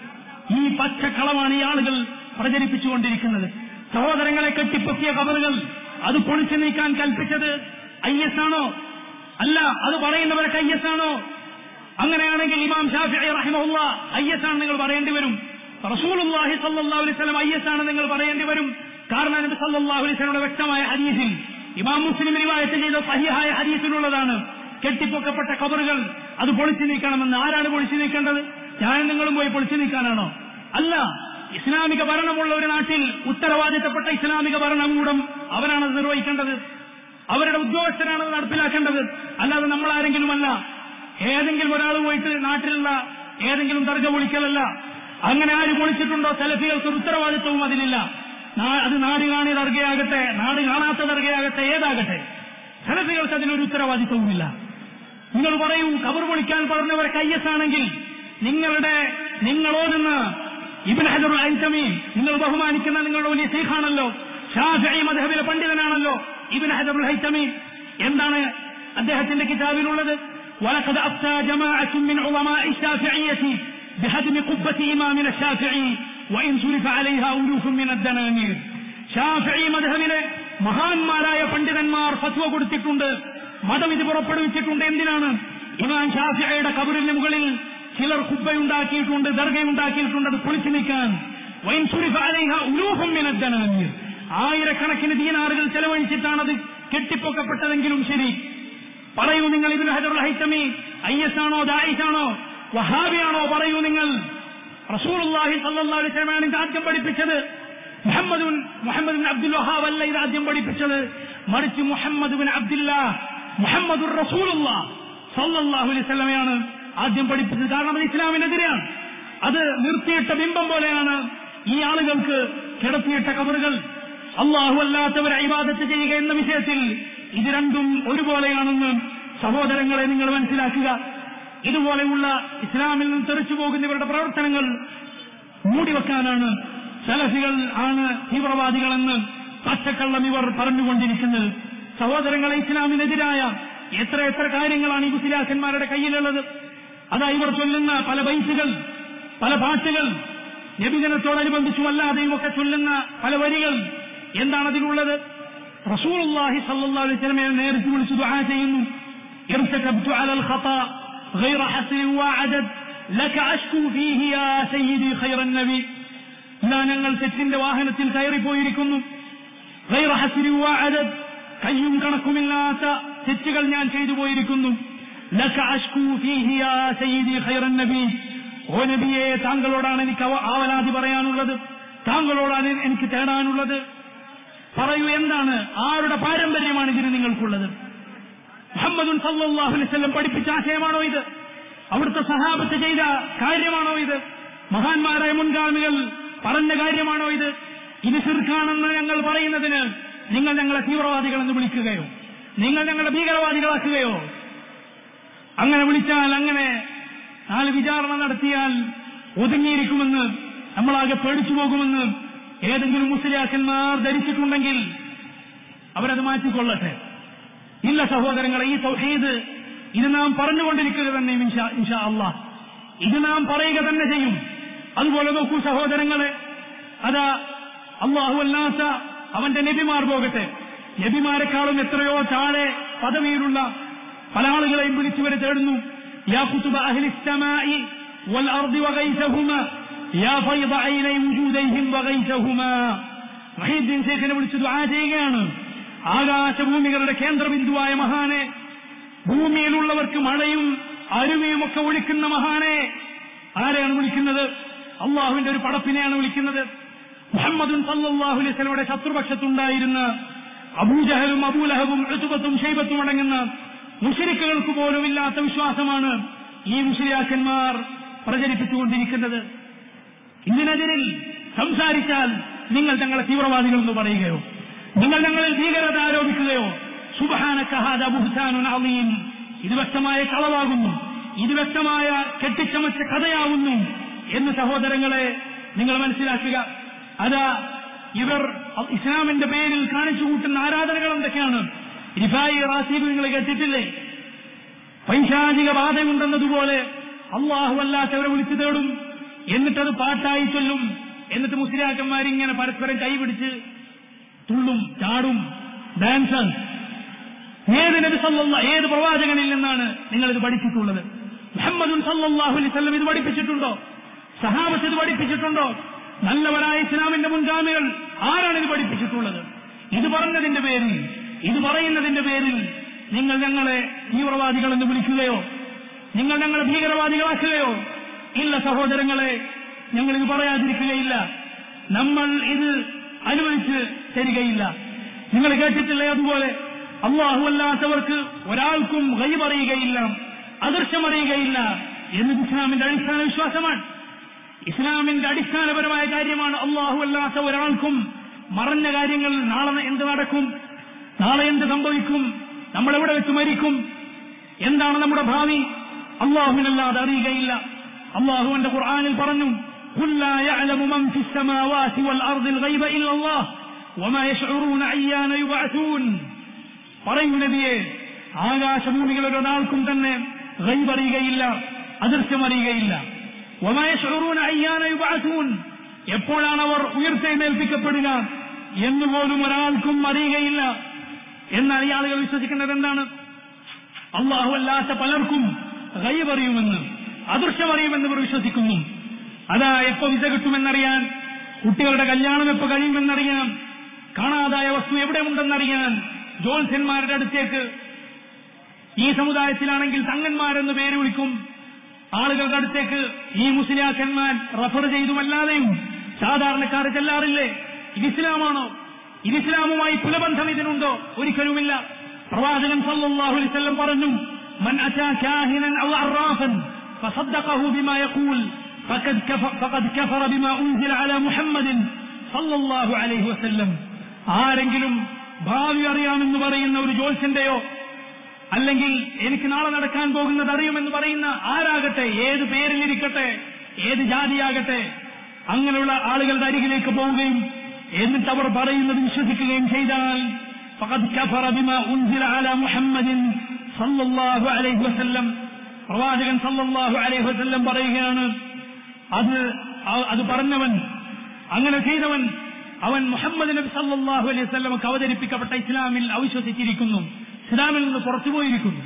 ഈ പച്ചക്കളമാണ് ഈ ആളുകൾ പ്രചരിപ്പിച്ചുകൊണ്ടിരിക്കുന്നത് സഹോദരങ്ങളെ കെട്ടിപ്പൊക്കിയ കബറുകൾ അത് പൊളിച്ചു നീക്കാൻ കൽപ്പിച്ചത് ഐ എസ് ആണോ അല്ല അത് പറയുന്നവരൊക്കെ ഐ എസ് ആണോ അങ്ങനെയാണെങ്കിൽ ഇമാം ഷാഫി റഹിമുള്ള ഐ എസ് ആണ് നിങ്ങൾ പറയേണ്ടി വരും റസൂലുള്ളാഹി സല്ലല്ലാഹു അലൈഹി വസല്ലം ഐ എസ് ആണ് നിങ്ങൾ പറയേണ്ടി വരും കാരണം നബി സല്ലല്ലാഹു അലൈഹി വസല്ലമയുടെ വ്യക്തമായ ഹദീസിൽ ഇമാം മുസ്ലിം റിവായത്ത് ചെയ്ത സഹിഹായ ഹദീസിലുള്ളതാണ് കെട്ടിപ്പൊക്കപ്പെട്ട കബറുകൾ അത് പൊളിച്ചു നീക്കണമെന്ന് ആരാണ് പൊളിച്ചു നീക്കേണ്ടത് ഞാൻ നിങ്ങളും പോയി പൊളിച്ചു നീക്കാനാണോ അല്ല ഇസ്ലാമിക ഭരണമുള്ള ഒരു നാട്ടിൽ ഉത്തരവാദിത്തപ്പെട്ട ഇസ്ലാമിക ഭരണകൂടം അവരാണത് നിർവഹിക്കേണ്ടത് അവരുടെ ഉദ്യോഗസ്ഥരാണത് നടപ്പിലാക്കേണ്ടത് അല്ലാതെ നമ്മൾ ആരെങ്കിലുമല്ല ഏതെങ്കിലും ഒരാൾ പോയിട്ട് നാട്ടിലുള്ള ഏതെങ്കിലും ദർഗ പൊളിക്കലല്ല അങ്ങനെ ആര് പൊളിച്ചിട്ടുണ്ടോ സെലഫികൾക്ക് ഒരു ഉത്തരവാദിത്വവും അതിലില്ല നാ- അത് നാട് കാണി ദർഗയാകട്ടെ നാട് കാണാത്ത ദർഗയാകട്ടെ ഏതാകട്ടെ സെലഫികൾക്ക് അതിനൊരു ഉത്തരവാദിത്വവുമില്ല നിങ്ങൾ പറയൂ കബർ പൊളിക്കാൻ പറഞ്ഞവരെ കയ്യസാണെങ്കിൽ നിങ്ങളുടെ നിങ്ങളോടുന്ന ഇബിൻ ഹജറുൽ ഐറ്റമി നിങ്ങൾ ബഹുമാനിക്കുന്ന നിങ്ങളുടെ വലിയ ശൈഖാണല്ലോ ഷാഫി മധബിലെ പണ്ഡിതനാണല്ലോ ഇബിൻ ഹജറുൽ ഹൈത്തമി എന്താണ് അദ്ദേഹത്തിന്റെ കിതാബിലുള്ളത് ولقد أفتى جماعة من علماء الشافعية بهدم قبة إمامنا الشافعي وإن صرف عليها ألوف من الدنانير ഷാഫി മധബിലെ മഹാന്മാരായ പണ്ഡിതന്മാർ ഫത്വ കൊടുത്തിട്ടുണ്ട് മതം ഇത് പുറപ്പെടുവിച്ചിട്ടുണ്ട് എന്തിനാണ് ഇമാം ഷാഫിയുടെ കബറിന് മുകളിൽ ചിലർ കുബ്ബയുണ്ടാക്കിയിട്ടുണ്ട് ദർഗയുണ്ടാക്കിയിട്ടുണ്ട് അത് പൊളിച്ചു നീക്കാൻ വൈൻ സുരിഫ അലൈഹ ഉലൂഹം മിനദ്ദനാനീർ ആയിരക്കണക്കിന് ദീനാറുകൾ ചെലവഴിച്ചിട്ടാണത് കെട്ടിപ്പൊക്കപ്പെട്ടതെങ്കിലും ശരി പറയൂ നിങ്ങൾ ഇതിന് ഹജറുൽ ഹൈത്തമി ഐ എസ് ആണോ ദായിഷ് ആണോ വഹാബിയാണോ പറയൂ നിങ്ങൾ റസൂലുള്ളാഹി സല്ലല്ലാഹു അലൈഹി വസല്ലമയാണ് ഇത് ആദ്യം പഠിപ്പിച്ചത് Muhammad bin Muhammad bin Abdul Wahab അല്ല ഇത് ആദ്യം പഠിപ്പിച്ചത് മറിച്ച് മുഹമ്മദ് ബിൻ അബ്ദുല്ലാ മുഹമ്മദ് റസൂലുള്ള സല്ലല്ലാഹു അലൈഹി വസല്ലമയാണ് ആദ്യം പഠിപ്പിച്ചത് കാരണം അത് ഇസ്ലാമിനെതിരെയാണ് അത് നിർത്തിയിട്ട ബിംബം പോലെയാണ് ഈ ആളുകൾക്ക് കിടത്തിയിട്ട കബറുകൾ അള്ളാഹു അല്ലാത്തവരെ ഇബാദത്ത് ചെയ്യുക എന്ന വിഷയത്തിൽ ഇത് രണ്ടും ഒരുപോലെയാണെന്ന് സഹോദരങ്ങളെ നിങ്ങൾ മനസ്സിലാക്കുക ഇതുപോലെയുള്ള ഇസ്ലാമിൽ നിന്ന് തെറിച്ചു പോകുന്നവരുടെ പ്രവർത്തനങ്ങൾ മൂടിവെക്കാനാണ് സലഫികൾ ആണ് തീവ്രവാദികളെന്ന് പച്ചക്കള്ളം ഇവർ പറഞ്ഞുകൊണ്ടിരിക്കുന്നത് സഹോദരങ്ങളെ ഇസ്ലാമിനെതിരായ എത്ര എത്ര കാര്യങ്ങളാണ് ഈ മുസ്ലിയാക്കന്മാരുടെ കയ്യിലുള്ളത് അതാ ഇവർ ചൊല്ലുന്ന പല ബൈസുകൾ പല പാട്ടുകൾ നബിദിനത്തോടനുബന്ധിച്ചും അല്ലാതെയും ഒക്കെ ചൊല്ലുന്ന പല വരികൾ എന്താണ് അതിലുള്ളത് റസൂലുള്ളാഹി സല്ലല്ലാഹു അലൈഹി വസല്ലമയെ നേരിട്ട് വിളിച്ചു ദുആ ചെയ്യുന്നു ارتكبت على الخطا غير حسن وعدد لك أشكو فيه يا سيدي خير النبي ഇതാ ഞങ്ങൾ തെറ്റിന്റെ വാഹനത്തിൽ കയറിപ്പോയിരിക്കുന്നു غير حسن وعدد കയ്യും കണക്കുമില്ലാത്ത തെറ്റുകൾ ഞാൻ ചെയ്തു പോയിരിക്കുന്നു ലക അഷ്കു ഫീഹി യാ സയ്യിദി ഖൈറൻ നബി ഓ നബിയെ താങ്കളോടാണ് എനിക്ക് അവ- ആവലാതി പറയാനുള്ളത് താങ്കളോടാണ് എനിക്ക് തേടാനുള്ളത് പറയൂ എന്താണ് ആരുടെ പാരമ്പര്യമാണ് ഇതിന് നിങ്ങൾക്കുള്ളത് മുഹമ്മദുൻ സല്ലല്ലാഹു അലൈഹി വസല്ലം പഠിപ്പിച്ച ആശയമാണോ ഇത് അവിടുത്തെ സഹാബത്ത് ചെയ്ത കാര്യമാണോ ഇത് മഹാന്മാരായ മുൻഗാമികൾ പറഞ്ഞ കാര്യമാണോ ഇത് ഇത് ശിർക്കാണെന്ന് ഞങ്ങൾ പറയുന്നതിന് നിങ്ങൾ ഞങ്ങളെ തീവ്രവാദികളെന്ന് വിളിക്കുകയോ നിങ്ങൾ ഞങ്ങളെ ഭീകരവാദികളാക്കുകയോ അങ്ങനെ വിളിച്ചാൽ അങ്ങനെ നാല് വിചാരണ നടത്തിയാൽ ഒതുങ്ങിയിരിക്കുമെന്ന് നമ്മളാകെ പേടിച്ചു പോകുമെന്ന് ഏതെങ്കിലും മുസ്ലിയാക്കന്മാർ ധരിച്ചിട്ടുണ്ടെങ്കിൽ അവരത് മാറ്റിക്കൊള്ളട്ടെ ഇല്ല സഹോദരങ്ങളെ ഈ സൗഹീദ് ഇത് നാം പറഞ്ഞുകൊണ്ടിരിക്കുക തന്നെ ഇൻഷാ ഇൻഷാ അള്ളാഹ് ഇത് നാം പറയുക തന്നെ ചെയ്യും അതുപോലെ നോക്കൂ സഹോദരങ്ങളെ അതാ അള്ളാഹു അല്ലാത്ത അവന്റെ നബിമാർ പോകട്ടെ നബിമാരെക്കാളും എത്രയോ താഴെ പദവിയിലുള്ള പല ആളുകളെയും വിളിച്ചുവരെ തേടുന്നു യാ കുത്തുബ അഹ്ലി السماء والأرض وغيثهما يا فيض عيني وجوديهم وغيثهما മഹീദ്ദീൻ ശേഖനെ വിളിച്ച് ദുആ ചെയ്യുകയാണ് ആകാശഭൂമികളുടെ കേന്ദ്രബിന്ദുവായ മഹാനെ ഭൂമിയിലുള്ളവർക്ക് മഴയും അരുവിയും ഒക്കെ ഒഴിക്കുന്ന മഹാനെ ആരെയാണ് വിളിക്കുന്നത് അള്ളാഹുവിന്റെ ഒരു പടപ്പിനെയാണ് വിളിക്കുന്നത് മുഹമ്മദുൻ സല്ലല്ലാഹു അലൈഹി വസല്ലമയുടെ ശത്രുപക്ഷത്തുണ്ടായിരുന്ന അബൂജഹലും അബൂലഹബും ഋതുബത്തും ഷൈബത്തും അടങ്ങുന്ന മുഷരിക്കുകൾക്ക് പോലും ഇല്ലാത്ത വിശ്വാസമാണ് ഈ മുഷരിയാക്കന്മാർ പ്രചരിപ്പിച്ചുകൊണ്ടിരിക്കുന്നത് ഇതിനെതിരിൽ സംസാരിച്ചാൽ നിങ്ങൾ ഞങ്ങളെ തീവ്രവാദികളെന്ന് പറയുകയോ നിങ്ങൾ ഞങ്ങളിൽ ഭീകരത ആരോപിക്കുകയോ സുബഹാനക്കഹാദ ബുഹ്താനുൻ അളീം ഇത് വ്യക്തമായ കളവാകുന്നു ഇത് വ്യക്തമായ കെട്ടിച്ചമച്ച കഥയാവുന്നു എന്ന് സഹോദരങ്ങളെ നിങ്ങൾ മനസ്സിലാക്കുക അതാ ഇവർ ഇസ്ലാമിന്റെ പേരിൽ കാണിച്ചു കൂട്ടുന്ന ആരാധനകൾ എന്തൊക്കെയാണ് റിഫായി റാസീബ് നിങ്ങൾ കേട്ടിട്ടില്ലേ പൈശാചിക ബാധയുണ്ടെന്നതുപോലെ അള്ളാഹു അല്ലാത്തവരെ വിളിച്ചു തേടും എന്നിട്ടത് പാട്ടായി ചൊല്ലും എന്നിട്ട് മുസ്ലിയാക്കന്മാരിങ്ങനെ പരസ്പരം കൈപിടിച്ച് തുള്ളും ചാടും ഡാൻസ് ഏത് നബി സല്ലല്ലാ ഏത് പ്രവാചകനിൽ നിന്നാണ് നിങ്ങൾ ഇത് പഠിച്ചിട്ടുള്ളത് മുഹമ്മദുൻ സല്ലല്ലാഹു അലൈഹി വസല്ലം ഇത് പഠിപ്പിച്ചിട്ടുണ്ടോ സഹാബത്ത് ഇത് പഠിപ്പിച്ചിട്ടുണ്ടോ നല്ലവരായ ഇസ്ലാമിന്റെ മുൻഗാമികൾ ആരാണ് ഇത് പഠിപ്പിച്ചിട്ടുള്ളത് ഇത് പറഞ്ഞതിന്റെ പേരിൽ ഇത് പറയുന്നതിന്റെ പേരിൽ നിങ്ങൾ ഞങ്ങളെ തീവ്രവാദികൾ എന്ന് വിളിക്കുകയോ നിങ്ങൾ ഞങ്ങളെ ഭീകരവാദികളാക്കുകയോ ഇല്ല സഹോദരങ്ങളെ ഞങ്ങൾ ഇത് പറയാതിരിക്കുകയില്ല നമ്മൾ ഇത് അനുവദിച്ച് തരികയില്ല നിങ്ങൾ കേട്ടിട്ടില്ലേ അതുപോലെ അള്ളാഹു അല്ലാത്തവർക്ക് ഒരാൾക്കും അറിയുകയില്ല അദൃശ്യമറിയുകയില്ല എന്നത് ഇസ്ലാമിന്റെ അടിസ്ഥാന വിശ്വാസമാണ് ഇസ്ലാമിന്റെ അടിസ്ഥാനപരമായ കാര്യമാണ് അള്ളാഹു അല്ലാത്ത ഒരാൾക്കും മറഞ്ഞ കാര്യങ്ങൾ നാളെ എന്ത് നടക്കും നാളെ എന്ത് സംഭവിക്കും നമ്മൾ എവിടെ വെച്ച് മരിക്കും എന്താണ് നമ്മുടെ ഭാവി അള്ളാഹുവിനല്ലാതെ അറിയുകയില്ല അള്ളാഹുവിന്റെ ഖുർആാനിൽ പറഞ്ഞു قل لا يعلم من في السماوات والأرض الغيب إلا الله وما يشعرون أيان يبعثون പറയൂ നബിയെ ആകാശഭൂമികളുടെ ഒരാൾക്കും തന്നെ ഗൈബ് അറിയുകയില്ല അദൃശ്യം അറിയുകയില്ല ഒമയഷൂറൂൻ അയ്യാന യുബാസൂൻ എപ്പോഴാണ് അവർ ഉയർത്തെഴുന്നേൽപ്പിക്കപ്പെടുക എന്നുപോലും ഒരാൾക്കും അറിയുകയില്ല എന്നാൽ ഈ ആളുകൾ വിശ്വസിക്കുന്നത് എന്താണ് അള്ളാഹു അല്ലാത്ത പലർക്കും ഗൈബ് അറിയുമെന്ന് അദൃശ്യം അറിയുമെന്ന് ഇവർ വിശ്വസിക്കുന്നു അതാ എപ്പോ വിസ കിട്ടുമെന്നറിയാൻ കുട്ടികളുടെ കല്യാണം എപ്പോ കഴിയുമെന്നറിയാൻ കാണാതായ വസ്തു എവിടെ ഉണ്ടെന്നറിയാൻ ജോത്സ്യന്മാരുടെ അടുത്തേക്ക് ഈ സമുദായത്തിലാണെങ്കിൽ തങ്ങന്മാരെന്ന് പേര് വിളിക്കും ആളുകളുടെ അടുത്തേക്ക് ഈ മുസ്ലിയാക്കന്മാർ റഫർ ചെയ്തുമല്ലാതെയും സാധാരണക്കാർ ചെല്ലാറില്ലേ ഇത് ഇസ്ലാമാണോ ഇത് ഇസ്ലാമുമായി കുലബന്ധം ഇതിനുണ്ടോ ഒരിക്കലുമില്ല പ്രവാചകൻ സല്ലല്ലാഹു അലൈഹി വസല്ലം പറഞ്ഞു മൻ അതാ കാഹിനൻ ഔ അറാഫൻ فصدقه بما يقول فقد كفر, فقد كفر بما أنزل على محمد صلى الله عليه وسلم ആരെങ്കിലും ഭാവി അറിയാമെന്ന് പറയുന്ന ഒരു ജോത്സ്യന്റെയോ അല്ലെങ്കിൽ എനിക്ക് നാളെ നടക്കാൻ പോകുന്നത് അറിയുമെന്ന് പറയുന്ന ആരാകട്ടെ ഏത് പേരിലിരിക്കട്ടെ ഏത് ജാതിയാകട്ടെ അങ്ങനെയുള്ള ആളുകളുടെ അരികിലേക്ക് പോവുകയും എന്നിട്ട് അവർ പറയുന്നത് വിശ്വസിക്കുകയും ചെയ്താൽ فقد كفر بما أنزل على محمد صلى الله عليه وسلم പ്രവാചകൻ സല്ലല്ലാഹു അലൈഹി വസല്ലം പറയുകയാണ് അത് അത് പറഞ്ഞവൻ അങ്ങനെ ചെയ്തവൻ അവൻ മുഹമ്മദ് നബി സല്ലല്ലാഹു അലൈഹി വസല്ലമക്ക് അവതരിപ്പിക്കപ്പെട്ട ഇസ്ലാമിൽ അവിശ്വസിച്ചിരിക്കുന്നു ഇസ്ലാമിൽ നിന്ന് പുറത്തുപോയിരിക്കുന്നു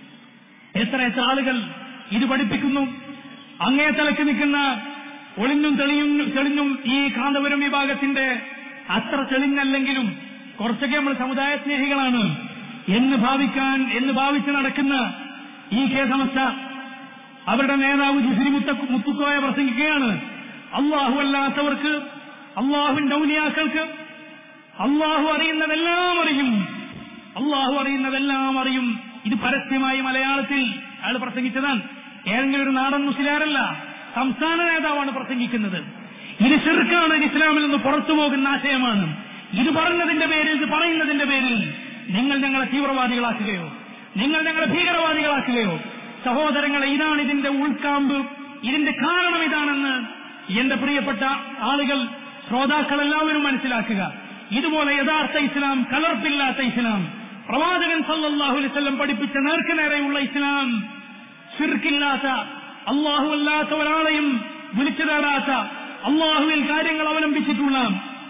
എത്ര എത്ര ആളുകൾ ഇത് പഠിപ്പിക്കുന്നു അങ്ങേ തലക്ക് നിൽക്കുന്ന ഒളിഞ്ഞും തെളിയും തെളിഞ്ഞും ഈ കാന്തപുരം വിഭാഗത്തിന്റെ അത്ര തെളിഞ്ഞല്ലെങ്കിലും കുറച്ചൊക്കെ നമ്മൾ സമുദായ സ്നേഹികളാണ് എന്ന് ഭാവിക്കാൻ എന്ന് ഭാവിച്ച് നടക്കുന്ന ഈ കെ സമസ്ത അവരുടെ നേതാവ് ജിസിരി മുത്ത മുത്തുക്കോയ പ്രസംഗിക്കുകയാണ് അള്ളാഹു അല്ലാത്തവർക്ക് അള്ളാഹുവിന്റെ ഔലിയാക്കൾക്ക് അള്ളാഹു അറിയുന്നതെല്ലാം അറിയും അള്ളാഹു അറിയുന്നതെല്ലാം അറിയും ഇത് പരസ്യമായി മലയാളത്തിൽ അയാൾ പ്രസംഗിച്ചതാണ് ഏതെങ്കിലും ഒരു നാടൻ മുസ്ലിയാരല്ല സംസ്ഥാന നേതാവാണ് പ്രസംഗിക്കുന്നത് ഇത് ചെറുക്കാണ് ഇസ്ലാമിൽ നിന്ന് പുറത്തു പോകുന്ന ആശയമാണ് ഇത് പറഞ്ഞതിന്റെ പേരിൽ ഇത് പറയുന്നതിന്റെ പേരിൽ നിങ്ങൾ ഞങ്ങളെ തീവ്രവാദികളാക്കുകയോ നിങ്ങൾ ഞങ്ങളെ ഭീകരവാദികളാക്കുകയോ സഹോദരങ്ങളെ ഇതാണ് ഇതിന്റെ ഉൾക്കാമ്പ് ഇതിന്റെ കാരണം ഇതാണെന്ന് എന്റെ പ്രിയപ്പെട്ട ആളുകൾ ശ്രോതാക്കൾ എല്ലാവരും മനസ്സിലാക്കുക ഇതുപോലെ യഥാർത്ഥ ഇസ്ലാം കലർപ്പില്ലാത്ത ഇസ്ലാം പ്രവാചകൻ സല്ലല്ലാഹു അലൈഹി വസല്ലം പഠിപ്പിച്ച നേർക്ക് നേരെയുള്ള ഇസ്ലാം ശിർക്കില്ലാത്ത അള്ളാഹു അല്ലാത്ത ഒരാളെയും വിളിച്ചു തേടാത്ത അള്ളാഹുവിൽ കാര്യങ്ങൾ അവലംബിച്ചിട്ടുള്ള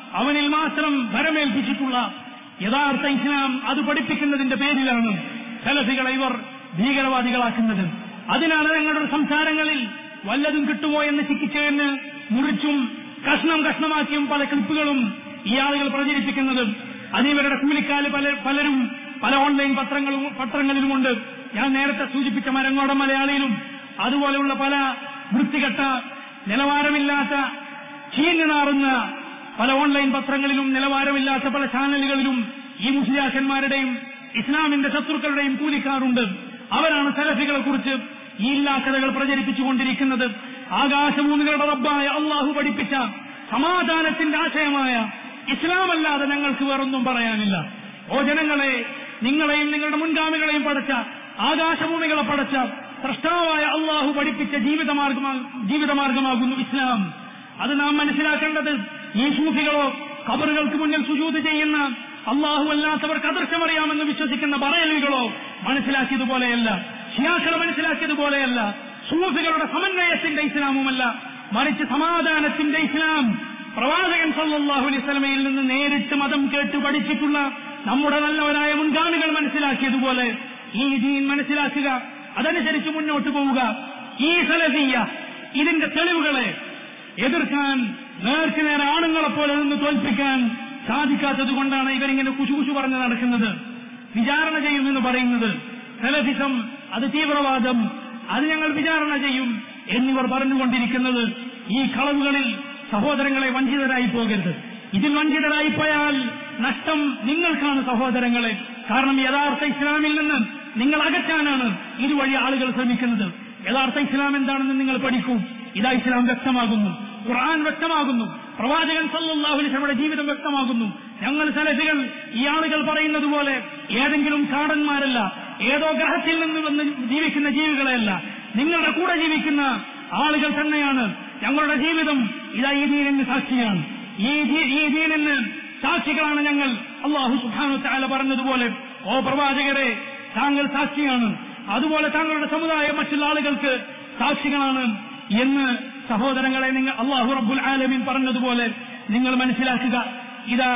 അവനിൽ മാത്രം ഭരമേൽപ്പിച്ചിട്ടുള്ള യഥാർത്ഥ ഇസ്ലാം അത് പഠിപ്പിക്കുന്നതിന്റെ പേരിലാണ് സലഫികളെ ഇവർ ഭീകരവാദികളാക്കുന്നത് അതിനാണ് ഞങ്ങളുടെ സംസാരങ്ങളിൽ വല്ലതും കിട്ടുമോ എന്ന് ചിക്കിച്ചെന്ന് മുറിച്ചും കഷ്ണം കഷ്ണമാക്കിയും പല ക്ലിപ്പുകളും ഈ ആളുകൾ പ്രചരിപ്പിക്കുന്നത് അതിവരുടെ കൂലിക്കാല് പല പലരും പല ഓൺലൈൻ പത്രങ്ങളും പത്രങ്ങളിലുമുണ്ട് ഞാൻ നേരത്തെ സൂചിപ്പിച്ച മരങ്ങോടം മലയാളിയിലും അതുപോലെയുള്ള പല വൃത്തികെട്ട നിലവാരമില്ലാത്ത ചീഞ്ഞു നാറുന്ന പല ഓൺലൈൻ പത്രങ്ങളിലും നിലവാരമില്ലാത്ത പല ചാനലുകളിലും ഈ മുസ്ലിയാക്കന്മാരുടെയും ഇസ്ലാമിന്റെ ശത്രുക്കളുടെയും കൂലിക്കാറുണ്ട് അവരാണ് സലഫികളെ കുറിച്ച് ഈ ഇല്ലാക്കഥകൾ പ്രചരിപ്പിച്ചുകൊണ്ടിരിക്കുന്നത് ആകാശഭൂമികളുടെ റബ്ബായ അള്ളാഹു പഠിപ്പിച്ച സമാധാനത്തിന്റെ ആശയമായ ഇസ്ലാമല്ലാതെ ഞങ്ങൾക്ക് വേറൊന്നും പറയാനില്ല ഓ ജനങ്ങളെ നിങ്ങളെയും നിങ്ങളുടെ മുൻഗാമികളെയും പടച്ച ആകാശഭൂമികളെ പടച്ച സൃഷ്ടാവായ അള്ളാഹു പഠിപ്പിച്ച ജീവിതമാർഗമാ ജീവിതമാർഗമാകുന്നു ഇസ്ലാം അത് നാം മനസ്സിലാക്കേണ്ടത് ഈ സൂഫികളോ കബറുകൾക്ക് മുന്നിൽ സുജൂത് ചെയ്യുന്ന അള്ളാഹു അല്ലാത്തവർക്ക് അദൃശ്യമറിയാമെന്ന് വിശ്വസിക്കുന്ന പറയലുകളോ മനസ്സിലാക്കിയതുപോലെയല്ല ഷിയാക്കളെ മനസ്സിലാക്കിയതുപോലെയല്ല സൂഫികളുടെ സമന്വയത്തിന്റെ ഇസ്ലാമുമല്ല മറിച്ച് സമാധാനത്തിന്റെ ഇസ്ലാം പ്രവാചകൻ സല്ലല്ലാഹു അലൈഹി സ്വലമയിൽ നിന്ന് നേരിട്ട് മതം കേട്ട് പഠിച്ചിട്ടുള്ള നമ്മുടെ നല്ലവരായ മുൻഗാമികൾ മനസ്സിലാക്കിയതുപോലെ ഈ ദീൻ മനസ്സിലാക്കുക അതനുസരിച്ച് മുന്നോട്ട് പോവുക ഈ സലഫിയ ഇതിന്റെ തെളിവുകളെ എതിർക്കാൻ നേർക്ക് നേരെ ആണുങ്ങളെ പോലെ നിന്ന് തോൽപ്പിക്കാൻ സാധിക്കാത്തത് കൊണ്ടാണ് ഇവരിങ്ങനെ കുശു കുശു പറഞ്ഞ് നടക്കുന്നത് വിചാരണ ചെയ്യുമെന്ന് പറയുന്നത് സെലഫിസം അത് തീവ്രവാദം അത് ഞങ്ങൾ വിചാരണ ചെയ്യും എന്നിവർ പറഞ്ഞുകൊണ്ടിരിക്കുന്നത് ഈ കളവുകളിൽ സഹോദരങ്ങളെ വഞ്ചിതരായി പോകരുത് ഇതിൽ വഞ്ചിതരായി പോയാൽ നഷ്ടം നിങ്ങൾക്കാണ് സഹോദരങ്ങളെ കാരണം യഥാർത്ഥ ഇസ്ലാമിൽ നിന്ന് നിങ്ങൾ അകറ്റാനാണ് ഇതുവഴി ആളുകൾ ശ്രമിക്കുന്നത് യഥാർത്ഥ ഇസ്ലാം എന്താണെന്ന് നിങ്ങൾ പഠിക്കൂ ഇതാ ഇസ്ലാം വ്യക്തമാകുന്നു ഖുർആൻ വ്യക്തമാകുന്നു പ്രവാചകൻ സല്ലല്ലാഹു അലൈഹി വസല്ലമയുടെ ജീവിതം വ്യക്തമാകുന്നു ഞങ്ങൾ സലഫികൾ ഈ ആളുകൾ പറയുന്നത് പോലെ ഏതെങ്കിലും കാടന്മാരല്ല ഏതോ ഗ്രഹത്തിൽ നിന്ന് വന്ന് ജീവിക്കുന്ന ജീവികളെയല്ല നിങ്ങളുടെ കൂടെ ജീവിക്കുന്ന ആളുകൾ തന്നെയാണ് ഞങ്ങളുടെ ജീവിതം ഇതാ ഈ ദീനിന് സാക്ഷിയാണ് ഈ ദീ- ഈ ദീനിന് സാക്ഷികളാണ് ഞങ്ങൾ അള്ളാഹു സുബ്ഹാനഹു തആല പറഞ്ഞതുപോലെ ഓ പ്രവാചകരെ താങ്കൾ സാക്ഷിയാണ് അതുപോലെ താങ്കളുടെ സമുദായം മറ്റുള്ള ആളുകൾക്ക് സാക്ഷികളാണ് എന്ന് സഹോദരങ്ങളെ നിങ്ങൾ അള്ളാഹു റബ്ബുൽ ആലമീൻ പറഞ്ഞതുപോലെ നിങ്ങൾ മനസ്സിലാക്കുക ഇതാ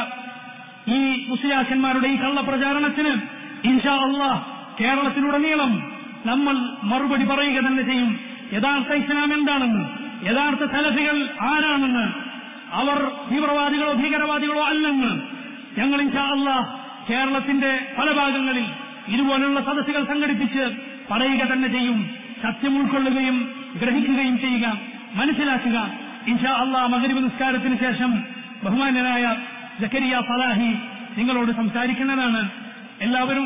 ഈ മുസ്ലിയാക്കന്മാരുടെ ഈ കള്ളപ്രചാരണത്തിന് ഇൻഷാ അള്ളാഹ് കേരളത്തിലുടനീളം നമ്മൾ മറുപടി പറയുക തന്നെ ചെയ്യും യഥാർത്ഥ ഇസ്ലാം എന്താണെന്ന് യഥാർത്ഥ സലഫികൾ ആരാണെന്ന് അവർ തീവ്രവാദികളോ ഭീകരവാദികളോ അല്ലെന്ന് ഞങ്ങൾ ഇൻഷാ അള്ളാഹ് കേരളത്തിന്റെ പല ഭാഗങ്ങളിൽ ഇതുപോലുള്ള സദസ്സുകൾ സംഘടിപ്പിച്ച് പറയുക തന്നെ ചെയ്യും സത്യം ഉൾക്കൊള്ളുകയും ഗ്രഹിക്കുകയും ചെയ്യുക മനസ്സിലാക്കുക ഇൻഷാ അള്ളാഹ് മകരിബ് നിസ്കാരത്തിന് ശേഷം ബഹുമാന്യനായ ജക്കരിയ ഫലാഹി നിങ്ങളോട് സംസാരിക്കുന്നതാണ് എല്ലാവരും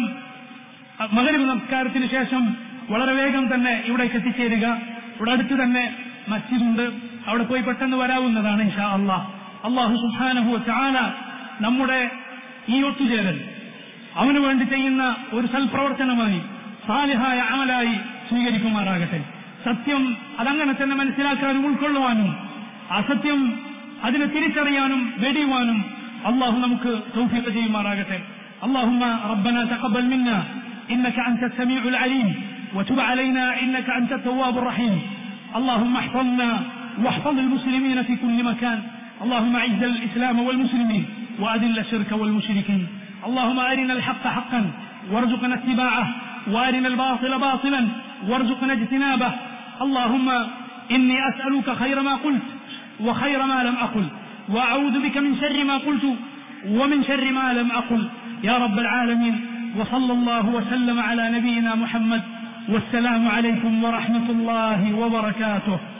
മകരിബ് നമസ്കാരത്തിന് ശേഷം വളരെ വേഗം തന്നെ ഇവിടേക്ക് എത്തിച്ചേരുക ഇവിടെ അടുത്ത് തന്നെ മസ്ജിദുണ്ട് അവിടെ പോയി പെട്ടെന്ന് വരാവുന്നതാണ് ഇൻഷാ അള്ളാഹ് അള്ളാഹു സുഹാനഹു ചാന നമ്മുടെ ഈ ഒത്തുചേരൽ അവന് വേണ്ടി ചെയ്യുന്ന ഒരു സൽപ്രവർത്തനമായി സാലിഹായ അമലായി സ്വീകരിക്കുമാറാകട്ടെ സത്യം അതങ്ങനെ തന്നെ മനസ്സിലാക്കാനും ഉൾക്കൊള്ളുവാനും അസത്യം അതിനെ തിരിച്ചറിയാനും വെടിയുവാനും അള്ളാഹു നമുക്ക് തൗഫീഖ് ചെയ്യുമാറാകട്ടെ اللهم ربنا تقبل منا إنك أنت السميع العليم وتب علينا إنك أنت التواب الرحيم اللهم احفظنا واحفظ المسلمين في كل مكان اللهم اعز الإسلام والمسلمين وأذل الشرك والمشركين اللهم أرنا الحق حقا وارزقنا اتباعه وأرنا الباطل باطلا وارزقنا اجتنابه اللهم إني أسألك خير ما قلت وخير ما لم أقل وأعوذ بك من شر ما قلت ومن شر ما لم أقل يا رب العالمين وصلى الله وسلم على نبينا محمد والسلام عليكم ورحمة الله وبركاته